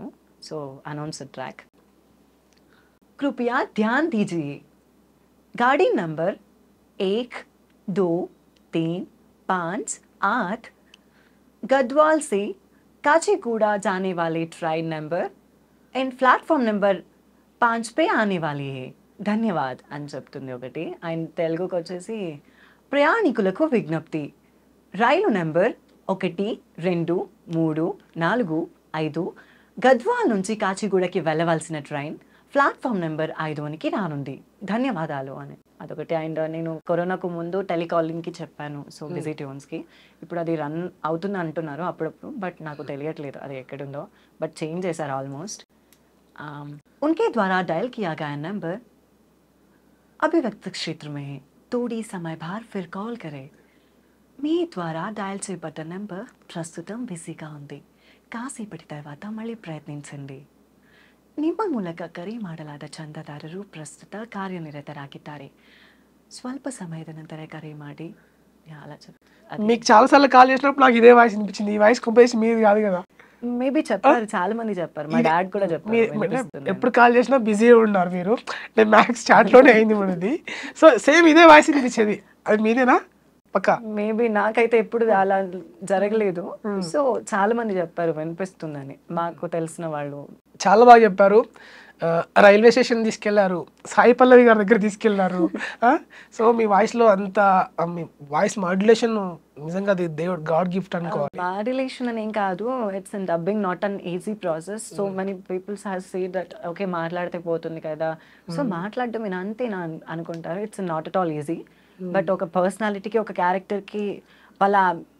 సో అనౌన్స్ द ट्रैक कृपया ध्यान दीजिए गाड़ी नंबर एक दो तीन पाँच आठ गढ़वाल से काचीगुड़ा जाने वाले train number and platform number పాంచ్ పే ఆనే వాలి హే ధన్యవాద్ అని చెప్తుంది ఒకటి ఆయన తెలుగుకి వచ్చేసి ప్రయాణికులకు విజ్ఞప్తి రైలు నెంబర్ ఒకటి రెండు మూడు నాలుగు ఐదు గద్వాల్ నుంచి కాచిగూడకి వెళ్ళవలసిన ట్రైన్ ప్లాట్ఫామ్ నెంబర్ ఐదునికి రానుంది ధన్యవాదాలు అని అదొకటి అండ్ నేను కరోనాకు ముందు టెలికాలింగ్కి చెప్పాను సో బిజీ ట్యూన్స్కి ఇప్పుడు అది రన్ అవుతుంది అంటున్నారు అప్పుడప్పుడు బట్ నాకు తెలియట్లేదు అది ఎక్కడుందో బట్ చేంజ్ చేశారు ఆల్మోస్ట్ um, उनके द्वारा डायल किया गया नंबर అభివ్యక్త क्षेत्र में है थोड़ी समय बाद फिर కాల్ करे మీ ద్వారా డయల్ చేయబడ్డ నెంబర్ ప్రస్తుతం బిజీగా ఉంది కాసేపటి తర్వాత మళ్ళీ ప్రయత్నించండి ನಿಮ್ಮ ಮೂಲಕ ಕರೆ ಮಾಡಲಾದ ಚಂದಾದಾರರು ಪ್ರಸ್ತುತ ಕಾರ್ಯನಿರತರಾಗಿದ್ದಾರೆ ಸ್ವಲ್ಪ ಸಮಯದ ನಂತರ ಕರೆ ಮಾಡಿ అలా చెప్ మీకు చాలాసార్లు కాల్ చేసినప్పుడు నాకు ఇదే వాయిస్ అనిపించింది ఈ వాయిస్ కొంపేసి మీది కాదు కదా మేబీ చెప్పారు చాలా మంది చెప్పారు మా డాడ్ కూడా చెప్పారు మీరు వినిపిస్తుంది. ఎప్పుడు కాల్ చేసినా బిజీ ఉన్నారు మీరు నేను మ్యాక్స్ చాట్లోనే అయింది మనది సో సేమ్ ఇదే వాయిస్ అనిపించేది అది మీదేనా పక్కా మేబీ నాకైతే ఎప్పుడు అలా జరగలేదు సో చాలా మంది చెప్పారు వినిపిస్తుందని మాకు తెలిసిన వాళ్ళు చాలా బాగా చెప్పారు ఆ, రైల్వే స్టేషన్ తీసుకెళ్లారు సాయి పల్లవి గారి దగ్గర తీసుకెళ్లారు ఆ, సో మీ వాయిస్ లో అంత ఆ, మీ వాయిస్ మాడ్యులేషన్ నిజంగా అది దేవుడు గాడ్ గిఫ్ట్ అనుకోవాలి మాడ్యులేషన్ అని ఏం కాదు it's in dubbing not an easy process so many peoples has see that okay మాట్లాడితే పోతుంది కదా సో మాట్లాడడం నేను అంతే నా అనుకుంటారు it's not at all easy but ఒక పర్సనాలిటీకి ఒక క్యారెక్టర్కి వాళ్ళ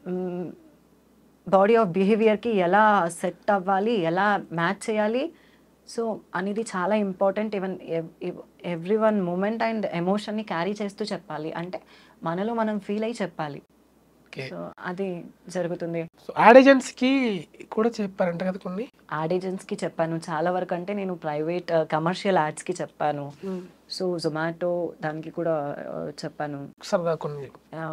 బాడీ ఆఫ్ బిహేవియర్కి ఎలా సెట్ అవ్వాలి ఎలా మ్యాచ్ చేయాలి సో అనేది చాలా important even every one moment and ఎమోషన్ని క్యారీ చేస్తూ చెప్పాలి అంటే మనలో మనం ఫీల్ అయ్యి చెప్పాలి ఓకే సో అది జరుగుతుంది సో యాడ్ ఏజెంట్స్ కి కూడా చెప్పారంట కదా కొన్ని యాడ్ ఏజెంట్స్కి చెప్పాను చాలా వరకు అంటే నేను ప్రైవేట్ కమర్షియల్ యాడ్స్కి చెప్పాను సో జొమాటో దానికి కూడా ఆ, చెప్పాను సరదా కొన్ని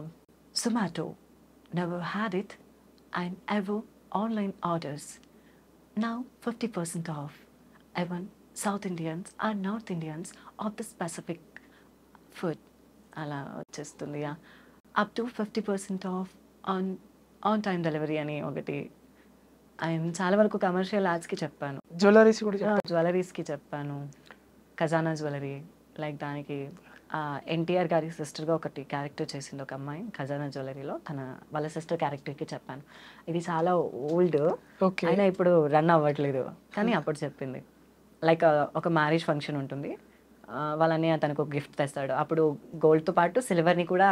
Zomato never had it and ever online orders. Now 50% off. Even South Indians are North Indians of the specific food. అలా వచ్చేస్తుంది up to fifty percent of on on time delivery అని ఒకటి ఆయన చాలా వరకు కమర్షియల్ యాడ్స్కి చెప్పాను జ్యువెలరీస్ కూడా చెప్పారు జ్యువెలరీస్కి చెప్పాను ఖజానా జ్యువెలరీ లైక్ దానికి ఎన్టీఆర్ గారి సిస్టర్గా ఒకటి క్యారెక్టర్ చేసింది ఒక అమ్మాయి ఖజానా జ్యువెలరీలో తన వాళ్ళ సిస్టర్ క్యారెక్టర్కి చెప్పాను ఇది చాలా ఓల్డ్ ఓకే అయినా ఇప్పుడు రన్ అవ్వట్లేదు కానీ అప్పుడు చెప్పింది లైక్ ఒక మ్యారేజ్ ఫంక్షన్ ఉంటుంది ఆ, వాళ్ళ అన్నయ్య తనకు ఒక గిఫ్ట్ తెస్తాడు అప్పుడు గోల్డ్తో పాటు సిల్వర్ని కూడా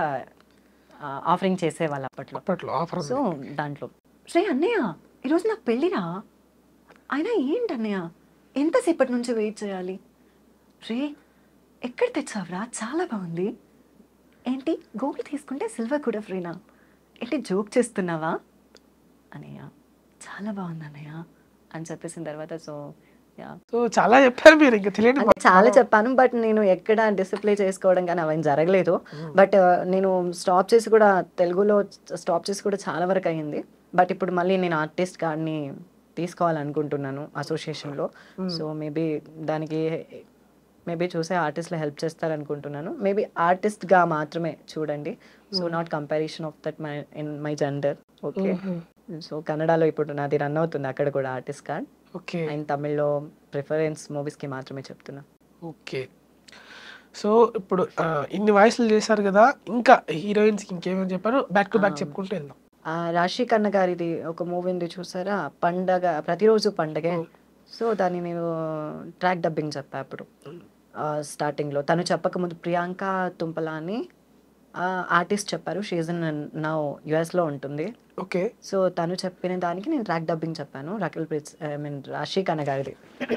ఆఫరింగ్ చేసేవాళ్ళు అప్పట్లో అప్పట్లో ఆఫర్ సో దాంట్లో రే అన్నయ్య ఈరోజు నాకు పెళ్ళిరా అయినా ఏంటి అన్నయ్య ఎంతసేపటి నుంచి వెయిట్ చేయాలి రే ఎక్కడ తెచ్చావురా చాలా బాగుంది ఏంటి గోల్డ్ తీసుకుంటే సిల్వర్ కూడా ఫ్రీనా ఏంటి జోక్ చేస్తున్నావా అన్నయ్య చాలా బాగుంది అన్నయ్య అని చెప్పేసిన తర్వాత సో యా సో చాలా చెప్పారు మీరు ఇంకా తెలియని అంటే చాలా చెప్పాను బట్ నేను ఎక్కడ డిసిప్లే చేసుకోవడం కానీ అవన్నీ జరగలేదు బట్ నేను స్టాప్ చేసి కూడా తెలుగులో స్టాప్ చేసి కూడా చాలా వరకు అయింది బట్ ఇప్పుడు మళ్ళీ నేను ఆర్టిస్ట్ కార్డ్ని తీసుకోవాలనుకుంటున్నాను అసోసియేషన్లో సో మేబీ దానికి మేబీ చూసే ఆర్టిస్ట్లో హెల్ప్ చేస్తారనుకుంటున్నాను మేబీ ఆర్టిస్ట్గా మాత్రమే చూడండి so not comparison of that my in my gender okay so కన్నడలో ఇప్పుడు నాది రన్ అవుతుంది అక్కడ కూడా ఆర్టిస్ట్ కార్డ్ ఓకే అండ్ తమిళ్లో ప్రిఫరెన్స్ మూవీస్కి మాత్రమే చెప్తున్నా ఓకే సో ఇప్పుడు ఆ, ఇన్ని వాయిస్లు చేశారు కదా ఇంకా హీరోయిన్స్కి ఇంకేమేమి చెప్పారు బ్యాక్ టు బ్యాక్ చెప్పుకుంటూ వెళ్దాం ఆ, రాశి కన్న గారిది ఒక మూవీ ఉంది చూసారా పండగ ప్రతిరోజు పండగే సో దాన్ని నేను ట్రాక్ డబ్బింగ్ చెప్పా అప్పుడు స్టార్టింగ్లో తను చెప్పకముందు ప్రియాంక తుంపల అని ఆర్టిస్ట్ చెప్పారు షీజన్ నా యుఎస్లో ఉంటుంది ఓకే సో తను చెప్పిన దానికి నేను ట్రాక్ డబ్బింగ్ చెప్పాను రకిల్ ప్రీత్ ఐ మీన్ రాశి కన్న గారిది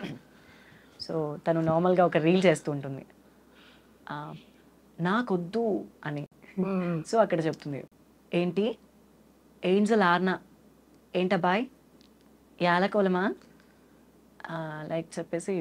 సో తను నార్మల్గా ఒక రీల్ చేస్తూ ఉంటుంది ఆ, నాకొద్దు అని సో అక్కడ చెప్తుంది ఏంటి ఏంజల్ ఆర్నా ఏంటబ్బాయ్ యాలకోలమా లైక్ చెప్పేసి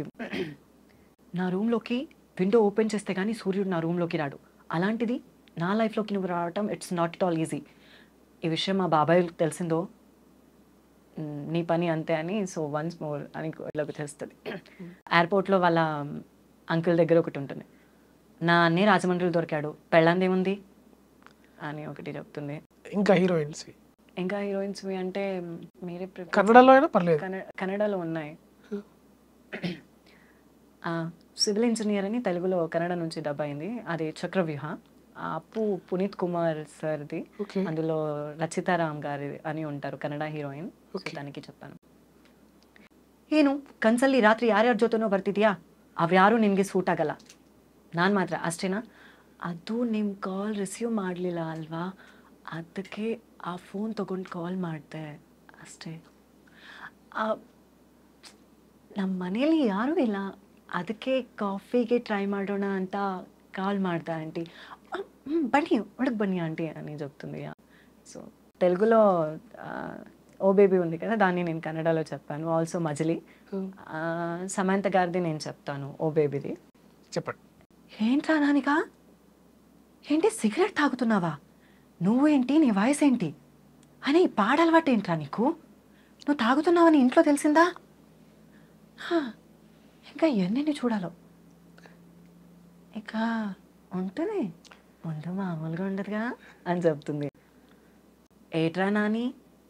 నా రూమ్లోకి విండో ఓపెన్ చేస్తే కానీ సూర్యుడు నా రూమ్లోకి రాడు అలాంటిది నా లైఫ్లోకి నువ్వు రావటం it's not it all easy ఈ విషయం మా బాబాయ్ తెలిసిందో "మ్, నీ పని అంతే అని సో వన్స్ మోర్ అని ఇలాగ చేస్తుంది ఎయిర్పోర్ట్లో వాళ్ళ అంకుల్ దగ్గర ఒకటి ఉంటుంది నా అన్నీ రాజమండ్రిలో దొరికాడు పెళ్ళంది ఏముంది అని ఒకటి చెప్తుంది ఇంకా హీరోయిన్స్ ఇంకా హీరోయిన్స్ అంటే మీరే prefer- కన్నడలో అయినా పర్లేదు కన్నడ కన్నడలో ఉన్నాయి ఆ, సివిల్ ఇంజనీర్ అని తెలుగులో కన్నడ నుంచి డబ్ అయింది అది చక్రవ్యూహ ఆ అప్పు పునీత్ కుమార్ సార్ది ఓకే అందులో రచితారామ్ గారి అని ఉంటారు కన్నಡ హీరోయిన్ ಸೊ Okay. ತನಗೆ చెప్పాను ಏನು ಕನ್ಸಲ್ಲಿ ರಾತ್ರಿ ಯಾರ್ಯಾರ ಜೊತೆನೋ ಬರ್ತಿದ್ಯಾ ಅವ್ಯಾರು ನಿನಗೆ ಸೂಟ್ ಆಗಲ್ಲ ನಾನು ಮಾತ್ರ ಅಷ್ಟೇನಾ ಅದು ನಿಮ್ಮ ಕಾಲ್ ರಿಸೀವ್ ಮಾಡಲಿಲ್ಲ ಅಲ್ವಾ ಅದಕ್ಕೆ ಆ ಫೋನ್ ತೊಗೊಂಡು ಕಾಲ್ ಮಾಡಿದೆ ಅಷ್ಟೇ ಆ, ನಮ್ಮ ಮನೇಲಿ ಯಾರೂ ಇಲ್ಲ ಅದಕ್ಕೆ ಕಾಫಿಗೆ ಟ್ರೈ ಮಾಡೋಣ ಅಂತ ಕಾಲ್ ಮಾಡ್ದೆ ಆಂಟಿ "ಹ್ಮ್, ಬನ್ನಿ ಒಳಗೆ బన్నీ ఆంటీ అని చెప్తుంది సో తెలుగులో ఆ, ఓ బేబీ ఉంది కదా దాన్ని నేను కన్నడలో చెప్పాను ఆల్సో మజిలీ ఆ, సమంత గారిది నేను చెప్తాను ఓ బేబీది చెప్పండి ఏంట్రా నానిక ఏంటి సిగరెట్ తాగుతున్నావా నువ్వు ఏంటి నీ వయసు ఏంటి అని ఈ పాడలవాటు ఏంట్రా నీకు నువ్వు తాగుతున్నావని ఇంట్లో తెలిసిందా హా, ఇంకా ఎన్ని చూడాలో ఇక ఉంటుంది ముందు మామూలుగా ఉండదుగా అని చెప్తుంది ఏట్రా నాని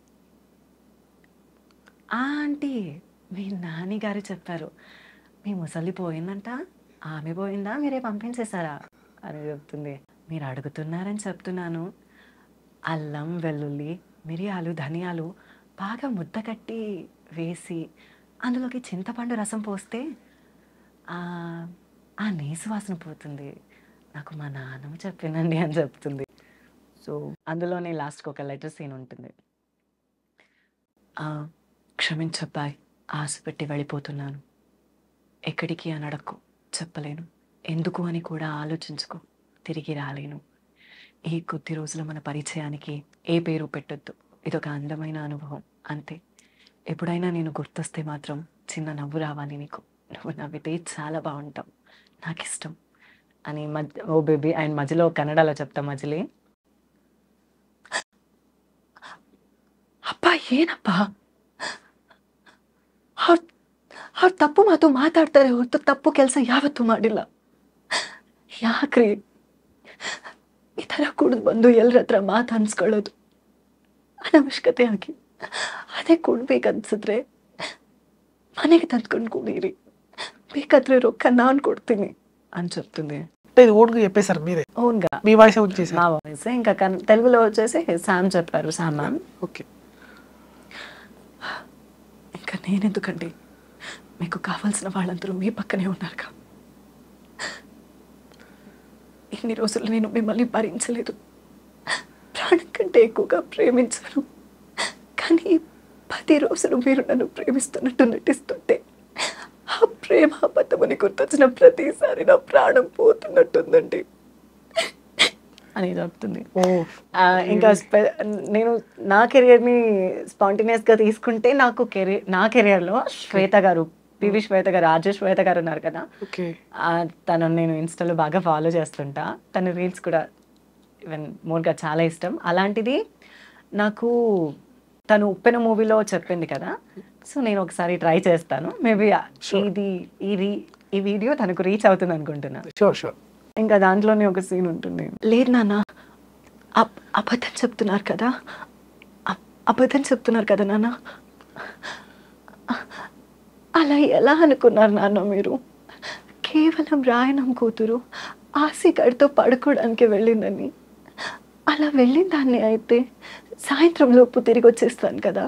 ఆ ఆంటీ మీ నాని గారు చెప్పారు మీ ముసలి పోయిందంట ఆమె పోయిందా మీరే పంపించేశారా అని చెప్తుంది మీరు అడుగుతున్నారని చెప్తున్నాను అల్లం వెల్లుల్లి మిరియాలు ధనియాలు బాగా ముద్ద కట్టి వేసి అందులోకి చింతపండు రసం పోస్తే ఆ ఆ నీసు వాసన పోతుంది నాకు మా నాన్నమ్మ చెప్పిందండి అని చెప్తుంది సో అందులోనే లాస్ట్కి ఒక లెటర్ సీన్ ఉంటుంది ఆ, క్షమించబ్బాయ్ ఆశ పెట్టి వెళ్ళిపోతున్నాను ఎక్కడికి అని అడక్కు చెప్పలేను ఎందుకు అని కూడా ఆలోచించుకో తిరిగి రాలేను ఈ కొద్ది రోజుల మన పరిచయానికి ఏ పేరు పెట్టొద్దు ఇదొక అందమైన అనుభవం అంతే ఎప్పుడైనా నేను గుర్తొస్తే మాత్రం చిన్న నవ్వు రావాలి నీకు నువ్వు నవ్వితే చాలా బాగుంటావు నాకు ఇష్టం అని మధ్య ఓ బేబీ ఆయన మధ్యలో కన్నడలో చెప్తా మజిలీ ಅಪ್ಪ ಏನಪ್ಪ ಅವ್ರು ಅವ್ರು ತಪ್ಪು ಮಾತು ಮಾತಾಡ್ತಾರೆ ಹೊರತು ತಪ್ಪು ಕೆಲಸ ಯಾವತ್ತೂ ಮಾಡಿಲ್ಲ ಯಾಕ್ರಿ ಈ ಥರ ಕುಡಿದು ಬಂದು ಎಲ್ಲರ ಹತ್ರ ಮಾತು ಅನ್ಸ್ಕೊಳ್ಳೋದು ಅನವಶ್ಯಕತೆ ಆಗಿ ಅದೇ ಕೊಡ್ಬೇಕನ್ಸಿದ್ರೆ ಮನೆಗೆ ತಂದ್ಕೊಂಡು ಕುಡೀರಿ ಬೇಕಾದ್ರೆ ರೊಕ್ಕ ನಾನು ಕೊಡ್ತೀನಿ అని చెప్తుంది అంటే ఇది ఓన్గా చెప్పేశారు మీరే అవునుగా మీ వాయిస్ వచ్చేసారు మా వాయిస్ ఇంకా కన్- తెలుగులో వచ్చేసి శామ్ చెప్పారు శామ్ మ్యామ్ ఓకే ఇంకా నేనెందుకండి మీకు కావాల్సిన వాళ్ళందరూ మీ పక్కనే ఉన్నారుగా ఇన్ని రోజులు నేను మిమ్మల్ని భరించలేదు ప్రాణం కంటే ఎక్కువగా ప్రేమించాను కానీ ఈ పది రోజులు మీరు నన్ను ప్రేమిస్తున్నట్టు నటిస్తుంటే ఆ ప్రేమ అబద్ధమని గుర్తొచ్చిన ప్రతిసారి నా ప్రాణం పోతున్నట్టుందండి అని చెప్తుంది ఓ ఆ, ఇంకా స్పె- నేను నా కెరియర్ని స్పాంటేనియస్గా తీసుకుంటే నాకు కెరీర్ నా కెరియర్లో శ్వేత గారు పివి శ్వేత గారు ఆర్జే శ్వేత గారు ఉన్నారు కదా ఓకే ఆ, తనను నేను ఇన్స్టాలో బాగా ఫాలో చేస్తుంటా తన రీల్స్ కూడా ఈవెన్ మోర్గా చాలా ఇష్టం అలాంటిది నాకు తను ఉప్పెన మూవీలో చెప్పింది కదా సో నేను ఒకసారి ట్రై చేస్తాను మేబీ ఇది ఈ రీ ఈ వీడియో తనకు రీచ్ అవుతుంది అనుకుంటున్నా షూర్ షూర్ ఇంకా దాంట్లోనే ఒక సీన్ ఉంటుంది లేదు నాన్న అబ్- అబద్ధం చెప్తున్నారు కదా అబ్- అబద్ధం చెప్తున్నారు కదా నాన్న అలా ఎలా అనుకున్నారు నాన్న మీరు కేవలం రాయనం కూతురు ఆసిగడితో పడుకోవడానికి వెళ్ళిందని అలా వెళ్ళిన దాన్ని అయితే సాయంత్రం లోపు తిరిగి వచ్చేస్తాను కదా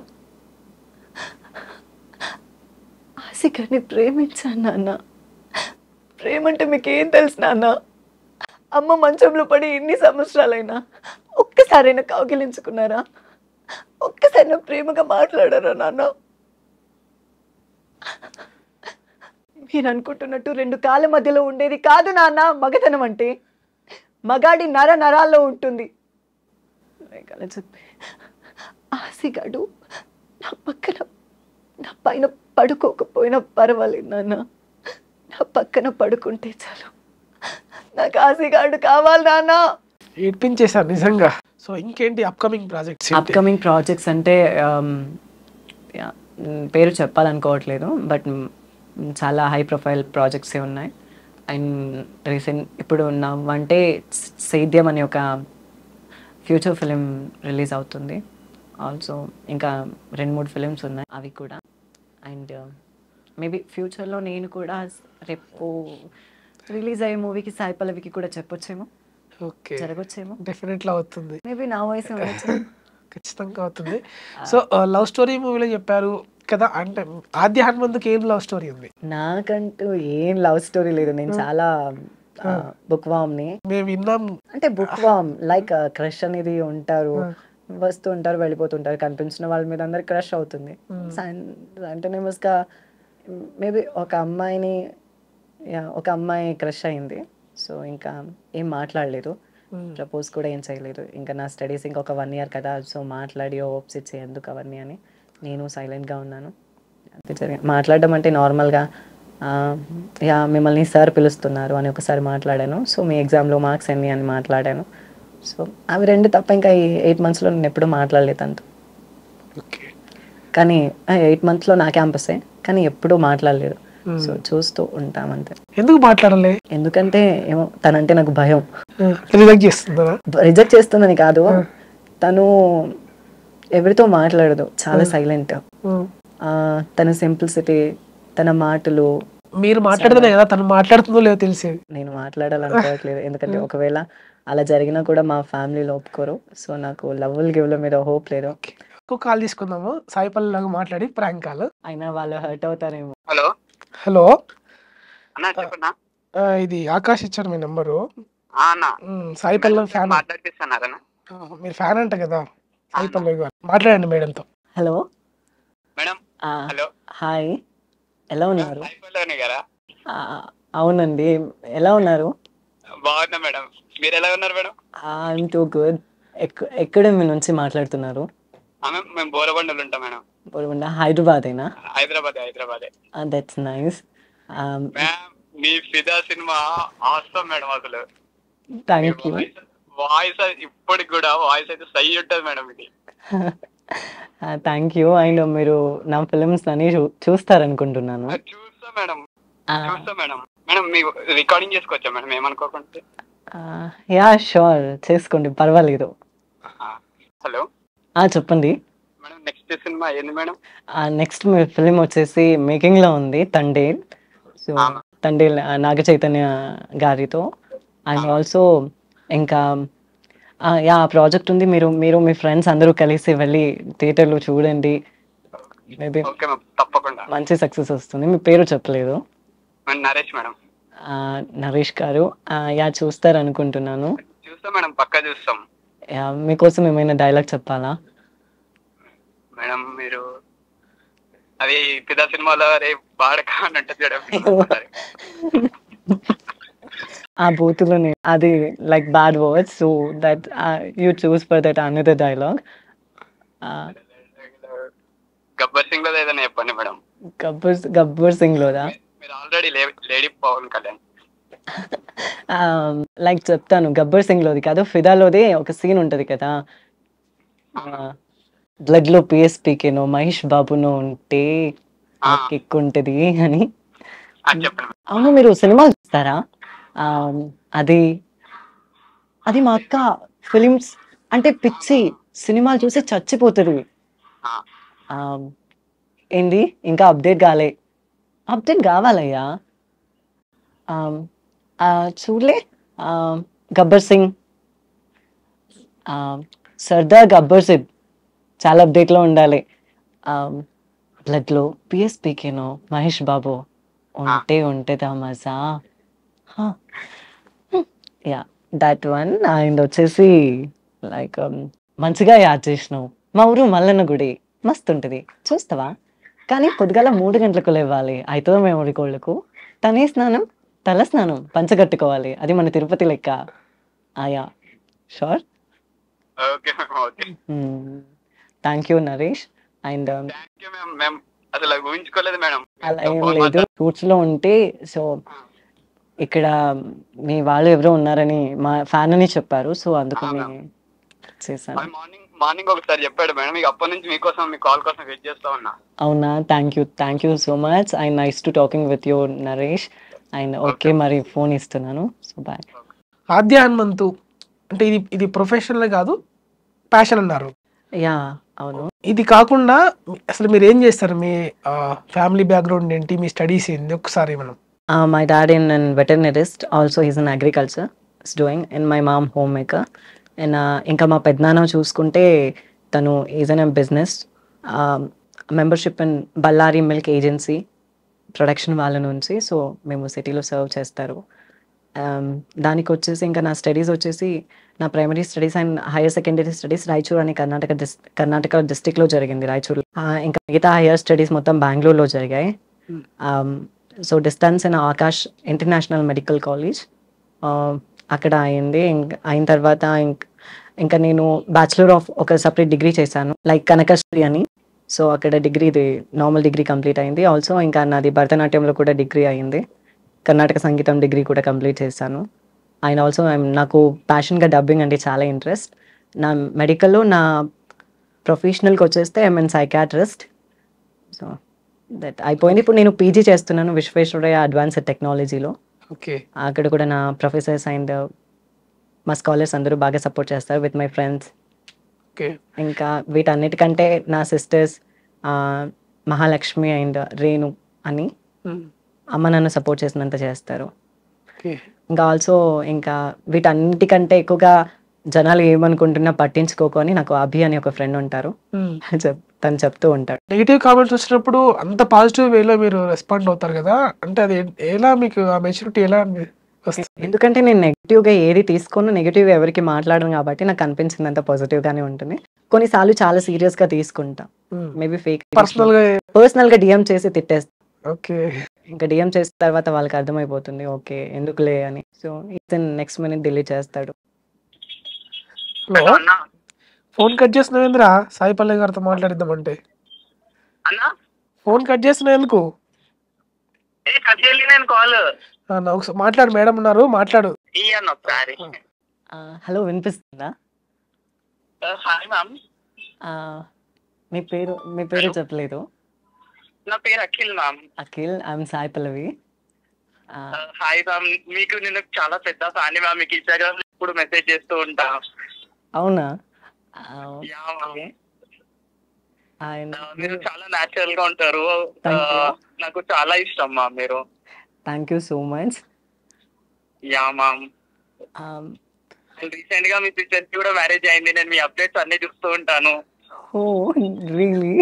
ఆసిగడిని ప్రేమించాను నాన్న ప్రేమ అంటే మీకు ఏం తెలుసు నాన్న అమ్మ మంచంలో పడి ఎన్ని సంవత్సరాలైనా ఒక్కసారైనా కౌగిలించుకున్నారా ఒక్కసారైనా ప్రేమగా మాట్లాడారా నాన్న మీరు అనుకుంటున్నట్టు రెండు కాళ్ళ మధ్యలో ఉండేది కాదు నాన్న మగతనం అంటే మగాడి నర నరాల్లో ఉంటుంది లైక్ అలా చెప్పి ఆసిగాడు నా పక్కన నా పైన పడుకోకపోయినా పర్వాలేదు నాన్న నా పక్కన పడుకుంటే చాలు నాకు ఆసిగాడు కావాలి నాన్న ఏడ్పించేశారు నిజంగా సో ఇంకేంటి అప్కమింగ్ ప్రాజెక్ట్స్ అప్కమింగ్ ప్రాజెక్ట్స్ అంటే um, యా పేరు చెప్పాలనుకోవట్లేదు బట్ చాలా హై ప్రొఫైల్ ప్రాజెక్ట్సే ఉన్నాయి అండ్ రీసెంట్ ఇప్పుడు నవ్వంటే సేద్యం అనే ఒక ఫ్యూచర్ ఫిలిం రిలీజ్ అవుతుంది ఆల్సో ఇంకా రెండు మూడు ఫిలిమ్స్ ఉన్నాయి అవి కూడా అండ్ మేబీ ఫ్యూచర్లో నేను కూడా రేపు రిలీజ్ అయ్యే మూవీకి సాయి పల్లవికి కూడా చెప్పొచ్చేమో ఓకే జరగొచ్చేమో డెఫినెట్లీ అవుతుంది మేబీ నా వయసు ఉండొచ్చు ఖచ్చితంగా అవుతుంది సో లవ్ స్టోరీ మూవీలో చెప్పారు కదా అంటే ఆద్య హనుమంతుకి ఏం లవ్ స్టోరీ ఉంది నాకంటూ ఏం లవ్ స్టోరీ లేదు నేను చాలా బుక్ వామ్ని మేము విన్నాం అంటే బుక్ వామ్ లైక్ క్రష్ అనేది ఉంటారు వస్తూ ఉంటారు వెళ్ళిపోతుంటారు కనిపించిన వాళ్ళ మీద అందరు క్రష్ అవుతుంది కంటిన్యూస్ గా మేబీ ఒక అమ్మాయిని yeah, ఒక అమ్మాయి క్రష్ అయింది సో ఇంకా ఏం మాట్లాడలేదు ప్రపోజ్ కూడా ఏం చేయలేదు ఇంకా నా స్టడీస్ ఇంకొక వన్ ఇయర్ కదా సో మాట్లాడి హోప్స్ ఇచ్చి ఎందుకు అవన్నీ అని నేను సైలెంట్గా ఉన్నాను అంతే జరిగింది మాట్లాడడం అంటే నార్మల్గా యా మిమ్మల్ని సార్ పిలుస్తున్నారు అని ఒకసారి మాట్లాడాను సో మీ ఎగ్జామ్లో మార్క్స్ ఎన్ని అని మాట్లాడాను సో అవి రెండు తప్ప ఇంకా ఈ ఎయిట్ మంత్స్లో నేను ఎప్పుడూ మాట్లాడలేదు తనతో ఓకే కానీ ఎయిట్ మంత్స్లో నా క్యాంపసే కానీ ఎప్పుడూ మాట్లాడలేదు సో చూస్తూ ఉంటాం అంతే ఎందుకు మాట్లాడలే ఎందుకంటే ఏమో తనంటే నాకు భయం రిజెక్ట్ చేస్తుందా రిజెక్ట్ చేస్తుందని కాదు తను ఎవరితో మాట్లాడదు చాలా సైలెంట్ తన సింప్లిసిటీ తన మాటలు మీరు మాట్లాడితేనే కదా తను మాట్లాడుతుందో లేదో తెలిసేది నేను మాట్లాడాలనుకోవట్లేదు ఎందుకంటే ఒకవేళ అలా జరిగినా కూడా మా ఫ్యామిలీలో ఒప్పుకోరు సో నాకు లవ్వులు గివ్ల మీద హోప్ లేదు ఇంకో కాల్ తీసుకుందాము సాయిపల్లి లాగా మాట్లాడి ప్రాంక్ కాల్ అయినా వాళ్ళు హర్ట్ అవుతారేమో హలో హలో అన్న చెప్పన్నా ఆ, ఇది ఆకాష్ ఇచ్చారు మీ నెంబరు ఆ అన్న సాయిపల్లి ఫ్యాన్ మాట్లాడిపిస్తున్నారన్న మీరు ఫ్యాన్ అంట కదా సాయిపల్లి గారు మాట్లాడండి మేడంతో హలో మేడం హలో హాయ్ ఎలా ఉన్నారు అయిపోలేని కదా ఆ, అవునండి ఎలా ఉన్నారు బాగున్నా మేడం మీరు ఎలా ఉన్నారు మేడం ఐఎమ్ టూ గుడ్ ఎక్కడ మీ నుంచి మాట్లాడుతున్నారు ఆమె మేము బోరబండలు ఉంటాం మేడం బోరుబండ హైదరాబాదేనా హైదరాబాద్ హైదరాబాదే దట్స్ నైస్ మ్యామ్ మీ ఫిదా సినిమా ఆస్తాం మేడం అసలు థ్యాంక్ యూ వాయిస్ ఇప్పటికి కూడా వాయిస్ అయితే సై ఉంటుంది మేడం ఇది థ్యాంక్ యూ అండ్ మీరు నా ఫిలిమ్స్ అన్ని చూ- చూస్తారనుకుంటున్నాను అది చూస్తా మేడం ఆ, చూస్తా మేడం మేడం మీకు రికార్డింగ్ చేసుకోవచ్చా మేడం ఏమనుకోకుండా ఆ, యా షూర్ చేసుకోండి పర్వాలేదు హలో ఆ, చెప్పండి మేడం నెక్స్ట్ సినిమా ఏంది మేడం నెక్స్ట్ మీ ఫిలిం వచ్చేసి మేకింగ్లో ఉంది తండేల్ సో ఆ. తండేల్ ఆ, నాగ చైతన్య గారితో అండ్ ఆల్సో ఇంకా ఆ, యా ప్రాజెక్ట్ ఉంది మీరు మీరు మీ ఫ్రెండ్స్ అందరూ కలిసి వెళ్ళి థియేటర్లో చూడండి మేబీ ఓకే మ్యామ్ తప్పకుండా మంచి సక్సెస్ వస్తుంది మీ పేరు చెప్పలేదు మేడం నరేష్ మేడం ఆ, నరేష్ గారు ఆ, యా చూస్తారు అనుకుంటున్నాను చూస్తాం మేడం పక్కా చూస్తాం యా, మీకోసం ఏమైనా డైలాగ్ చెప్పాలా మేడం మీరు అది పిదా సినిమాలో అరే బాడక అని ఉంటుంది చూడండి ఆ బూతులోనే అది like bad words so that you choose for that another dialogue Gabbar Singh లో ఏదైనా చెప్పండి మేడం గబ్బర్ గబ్బర్ సింగ్ లోదా మీరు already lady Pawan Kalyan like చెప్తాను గబ్బర్ సింగ్ లోది కాదు ఫిదాలోది ఒక సీన్ ఉంటది కదా బ్లడ్ లో పిఎస్పీకేనో మహేష్ బాబునో ఉంటే ఆ కిక్ ఉంటది అని అది చెప్పండి అవును మీరు సినిమా చూస్తారా ఆ, అది అది మా అక్క ఫిలిమ్స్ అంటే పిచ్చి సినిమాలు చూసి చచ్చిపోతుంది ఆ, ఆ, ఏంది ఇంకా అప్డేట్ కాలే అప్డేట్ కావాలయ్యా ఆ, ఆ, చూడలే ఆ, గబ్బర్ సింగ్ ఆ, సర్దార్ గబ్బర్ సింగ్ చాలా అప్డేట్లో ఉండాలి ఆ, బ్లడ్లో పిఎస్పీకేనో మహేష్ బాబు ఉంటే ఉంటేదా మజా యా దట్ వన్ అండ్ వచ్చేసి లైక్ మంచిగా యాడ్ చేసినావు మా ఊరు మల్లన్న గుడి మస్తు ఉంటుంది చూస్తావా కానీ పొద్దుగాల మూడు గంటలకు లేవాలి అవుతుందో మేము కోళ్ళకు తనే స్నానం తల స్నానం పంచగట్టుకోవాలి అది మన తిరుపతి లెక్క ఆయా sure okay ma'am okay thank you Naresh and thank you ma'am ma'am అసలు ఊహించుకోలేదు మేడం అలా ఏం లేదు రూట్స్ లో ఉంటే సో ఇక్కడ మీ వాళ్ళు ఎవరో ఉన్నారని మా ఫ్యాన్ అని చెప్పారు సో అందుకని చేశాను మార్నింగ్ మార్నింగ్ ఒకసారి చెప్పాడు మేడం ఇక అప్పటి నుంచి మీకోసం మీ కాల్ కోసం వెయిట్ చేస్తా ఉన్నా అవునా thank you thank you so much and nice to talking with you Naresh and okay మరి ఫోన్ ఇస్తున్నాను సో బాయ్ ఆద్య హనుమంతు అంటే ఇది ఇది ప్రొఫెషనల్ కాదు ప్యాషన్ అన్నారు యా అవును ఇది కాకుండా అసలు మీరు ఏం చేస్తారు మీ ఫ్యామిలీ బ్యాక్గ్రౌండ్ ఏంటి మీ స్టడీస్ ఏంటి ఒకసారి మనం Uh, my dad in an veterinarist, also he's in agriculture, is doing, and my mom homemaker. And uh, ఇంకా మా పెద్దనాన్న చూసుకుంటే తను is an business membership in Ballari milk agency production వాళ్ళ నుంచి సో మేము సిటీలో సర్వ్ చేస్తారు Um, దానికి వచ్చేసి ఇంకా నా స్టడీస్ వచ్చేసి నా primary studies and higher secondary studies Raichur అని కర్ణాటక డిస్ కర్ణాటక డిస్టిక్లో జరిగింది రాయచూర్ ఇంకా మిగతా హైయర్ స్టడీస్ మొత్తం బెంగళూరులో జరిగాయి so distance in Akash international medical college అక్కడ అయింది ఇంక- అయిన తర్వాత ఇంక్- ఇంకా నేను బ్యాచులర్ ఆఫ్ ఒక సపరేట్ డిగ్రీ చేశాను లైక్ కనకశ్రీ అని సో అక్కడ డిగ్రీ ఇది నార్మల్ డిగ్రీ కంప్లీట్ అయింది ఆల్సో ఇంకా నాది భరతనాట్యంలో కూడా డిగ్రీ అయింది కర్ణాటక సంగీతం డిగ్రీ కూడా కంప్లీట్ చేశాను అండ్ ఆల్సో నాకు ప్యాషన్గా డబ్బింగ్ అంటే చాలా ఇంట్రెస్ట్ నా మెడికల్లో నా ప్రొఫెషనల్కి వచ్చేస్తే ఐఎమ్ సైకాట్రిస్ట్ సో దట్ అయిపోయింది ఇప్పుడు నేను పీజీ చేస్తున్నాను విశ్వేశ్వరయ్య అడ్వాన్స్డ్ టెక్నాలజీలో ఓకే అక్కడ కూడా నా ప్రొఫెసర్స్ అండ్ మా స్కాలర్స్ అందరూ బాగా సపోర్ట్ చేస్తారు విత్ మై ఫ్రెండ్స్ ఓకే ఇంకా వీటన్నిటికంటే నా సిస్టర్స్ మహాలక్ష్మి అండ్ రేణు అని అమ్మ నన్ను సపోర్ట్ చేసినంత చేస్తారు ఓకే ఇంకా ఆల్సో ఇంకా వీటన్నిటికంటే ఎక్కువగా జనాలు ఏమనుకుంటున్నా పట్టించుకోకు అని నాకు అభి అని ఒక ఫ్రెండ్ ఉంటారు చెప్ తను చెప్తూ ఉంటాడు నెగిటివ్ కామెంట్స్ వచ్చినప్పుడు అంత పాజిటివ్ వేలో మీరు రెస్పాండ్ అవుతారు కదా అంటే అది ఎలా మీకు ఆ మెచ్యూరిటీ ఎలా అని వస్తుంది ఎందుకంటే నేను నెగిటివ్గా ఏది తీసుకోను నెగిటివ్ ఎవరికి మాట్లాడను కాబట్టి నాకు అనిపించినంత పాజిటివ్గానే ఉంటుంది కొన్నిసార్లు చాలా సీరియస్గా తీసుకుంటా మేబీ ఫేక్ పర్సనల్ గా పర్సనల్గా డిఎం చేసి తిట్టేస్తా ఓకే ఇంకా డిఎం చేసిన తర్వాత వాళ్ళకి అర్థమైపోతుంది ఓకే ఎందుకులే అని సో ఇతను నెక్స్ట్ మినిట్ డిలీట్ చేస్తాడు హలో అన్నా ఫోన్ కట్ చేసిన సాయి పల్లె గారితో మాట్లాడిద్దామంటే అన్నా ఫోన్ కట్ చేసిన ఎందుకు ఏ కట్ చేయలేదు నేను కాల్ ఆ, నా ఒకసారి మాట్లాడు మేడం ఉన్నారు మాట్లాడు ఇయ్యన్న ఒకసారి హలో వినిపిస్తుందా హాయ్ మ్యామ్ ఆ, మీ పేరు మీ పేరు చెప్పలేదు నా పేరు అఖిల్ మ్యామ్ అఖిల్ ఐఎమ్ సాయి పల్లవి ఆ, హాయ్ మ్యామ్ మీకు నేను చాలా పెద్ద ఫ్యాన్ మ్యామ్ మీకు ఇన్స్టాగ్రామ్ లో ఇప్పుడు మెసేజ్ చేస్తూ ఉంటా అవునా ఆ, యా మ్యామ్ ఓకే. ఆయన మీరు చాలా న్యాచురల్ గా ఉంటారు Thank you. ఆ, నాకు చాలా ఇష్టం మ్యామ్ మీరు thank you so much yeah ma'am recent గా మీ సిస్టర్ కి కూడా మ్యారేజ్ అయింది నేను మీ అప్డేట్స్ అన్ని చూస్తూ ఉంటాను oh really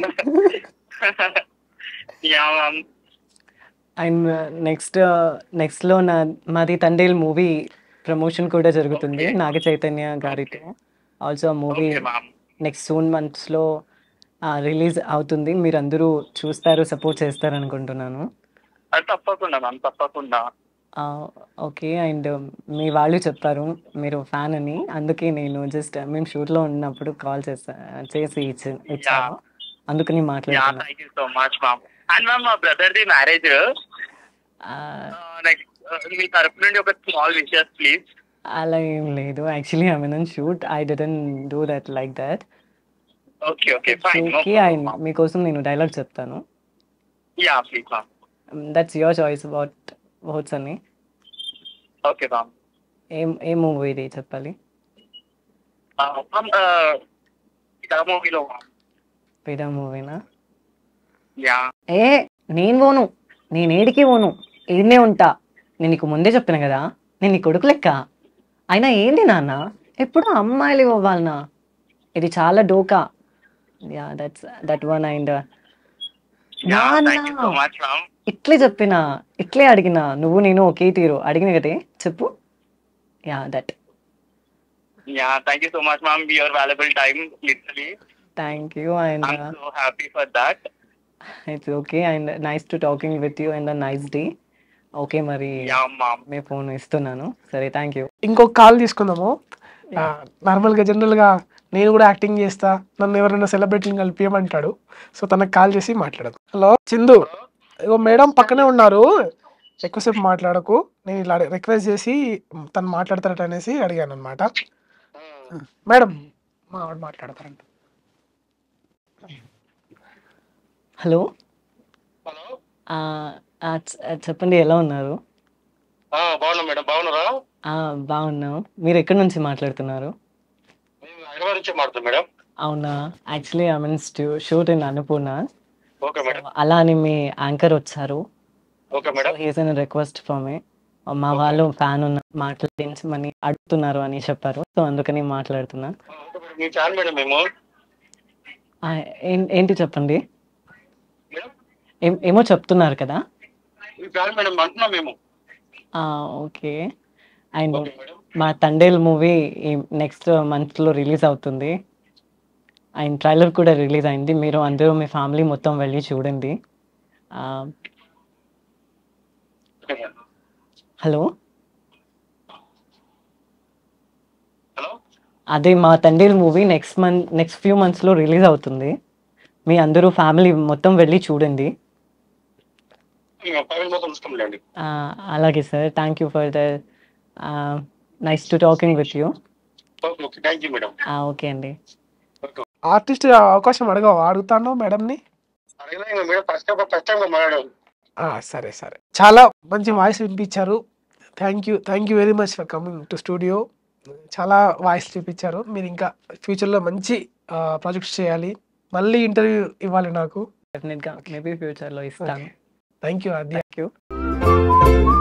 yeah ma'am and next నెక్స్ట్లో నా మాది తండేల్ మూవీ ప్రమోషన్ కూడా జరుగుతుంది Okay. నాగ చైతన్య గారితో ఆల్సో ఆ movie okay ma'am next soon మంత్స్లో రిలీజ్ అవుతుంది మీరు అందరూ చూస్తారు సపోర్ట్ చేస్తారు అనుకుంటున్నాను అది తప్పకుండా మ్యామ్ తప్పకుండా ఓకే అండ్ మీ వాళ్ళు చెప్పారు మీరు ఫ్యాన్ అని అందుకే నేను జస్ట్ మేము షూట్లో ఉన్నప్పుడు కాల్ చేస్తా చేసి ఇచ్చి ఇచ్చాను అందుకని యా మాట్లాడుతున్నాను thank you so much ma'am and ma'am మా బ్రదర్ ది మ్యారేజ్ ఆ, నెక్స్ట్ మీ తరపు నుండి ఒక స్మాల్ విషయస్ ప్లీజ్ అలా ఏం లేదు actually I mean shoot I didn't do that like that okay okay fine okay and మీకోసం నేను డైలాగ్ చెప్తాను yeah please ma'am that's your choice about words అని ఓకే మ్యామ్ ఏం ఏ మూవీ ఇది చెప్పాలి మ్యామ్ ఇదా మూవీలో మ్యామ్ పేద మూవీనా యా ఏ నేను పోను నేను ఏడికి పోను ఈడనే ఉంటా నేను నీకు ముందే చెప్పిన కదా నేను నీ కొడుకు లెక్క అయినా ఏంది నాన్న ఎప్పుడు అమ్మాయిలు ఇవ్వాలనా ఇది చాలా డోకా yeah that's that one and yeah thank you so much ma'am ఇట్లే చెప్పిన ఇట్లే అడిగిన నువ్వు నేను ఒకే తీరు అడిగిన కదే చెప్పు yeah that yeah thank you so much ma'am your valuable time literally thank you and I'm so happy for that it's okay and nice to talking with you and nice day okay మరి yeah ma'am మీ phone ఇస్తున్నాను సరే thank you ఇంకొక call తీసుకుందాము నార్మల్గా జనరల్గా నేను కూడా యాక్టింగ్ చేస్తా నన్ను ఎవరైనా సెలబ్రిటీని కలిపియమంటాడు సో తనకు కాల్ చేసి మాట్లాడదు హలో చిందు ఇగో మేడం పక్కనే ఉన్నారు ఎక్కువసేపు మాట్లాడకు నేను ఇలా రిక్వెస్ట్ చేసి తను మాట్లాడతారట అనేసి అడిగాను అనమాట మేడం మా ఆవిడ మాట్లాడతారంట హలో హలో ఆ, ఆ, చ- చెప్పండి ఎలా ఉన్నారు బాగున్నాం మేడం బాగున్నారా ఆ, బాగున్నాం మీరు ఎక్కడి నుంచి మాట్లాడుతున్నారు మేము హైదరాబాద్ నుంచి మాట్లాడుతాం మేడం అవునా actually I mean shoot in Annapurna okay madam అలా అని మీ యాంకర్ వచ్చారు okay madam he's an request for మీ మా వాళ్ళు ఫ్యాన్ ఉన్న మాట్లాడించమని అడుగుతున్నారు అని చెప్పారు సో అందుకని మాట్లాడుతున్నా ఓకే మేడం మీ ఫ్యాన్ మేడం మేము ఆ, ఏం- ఏంటి చెప్పండి మేడం ఏం ఏమో చెప్తున్నారు కదా మీ ఫ్యాన్ మేడం అంటున్నాం మేము ఓకే అండ్ ఓకే మేడం మా తండేల్ మూవీ నెక్స్ట్ మంత్లో రిలీజ్ అవుతుంది అండ్ ట్రైలర్ కూడా రిలీజ్ అయింది మీరు అందరూ మీ ఫ్యామిలీ మొత్తం వెళ్ళి చూడండి ఆ, ఓకే మేడం. హలో హలో అదే మా Thandel movie next month next few మంత్స్లో రిలీజ్ అవుతుంది మీ అందరూ ఫ్యామిలీ మొత్తం వెళ్ళి చూడండి మేము ఫ్యామిలీ మొత్తం చూస్తాంలేండి ఆ, అలాగే sir thank you for the nice to talking with you okay okay thank you madam okay అండి ఓకే ఆర్టిస్ట్ అవకాశం అడగవు అడుగుతాను మేడంని అడిగినా madam first time first time మాట్లాడాం ఆ, సరే సరే చాలా మంచి వాయిస్ వినిపించారు thank you thank you very much for coming to studio చాలా వాయిస్ చూపించారు మీరు ఇంకా ఫ్యూచర్లో మంచి ప్రాజెక్ట్స్ చేయాలి మళ్ళీ ఇంటర్వ్యూ ఇవ్వాలి నాకు డెఫినెట్గా మేబీ ఫ్యూచర్లో ఇస్తాను థ్యాంక్ యూ అది థ్యాంక్ యూ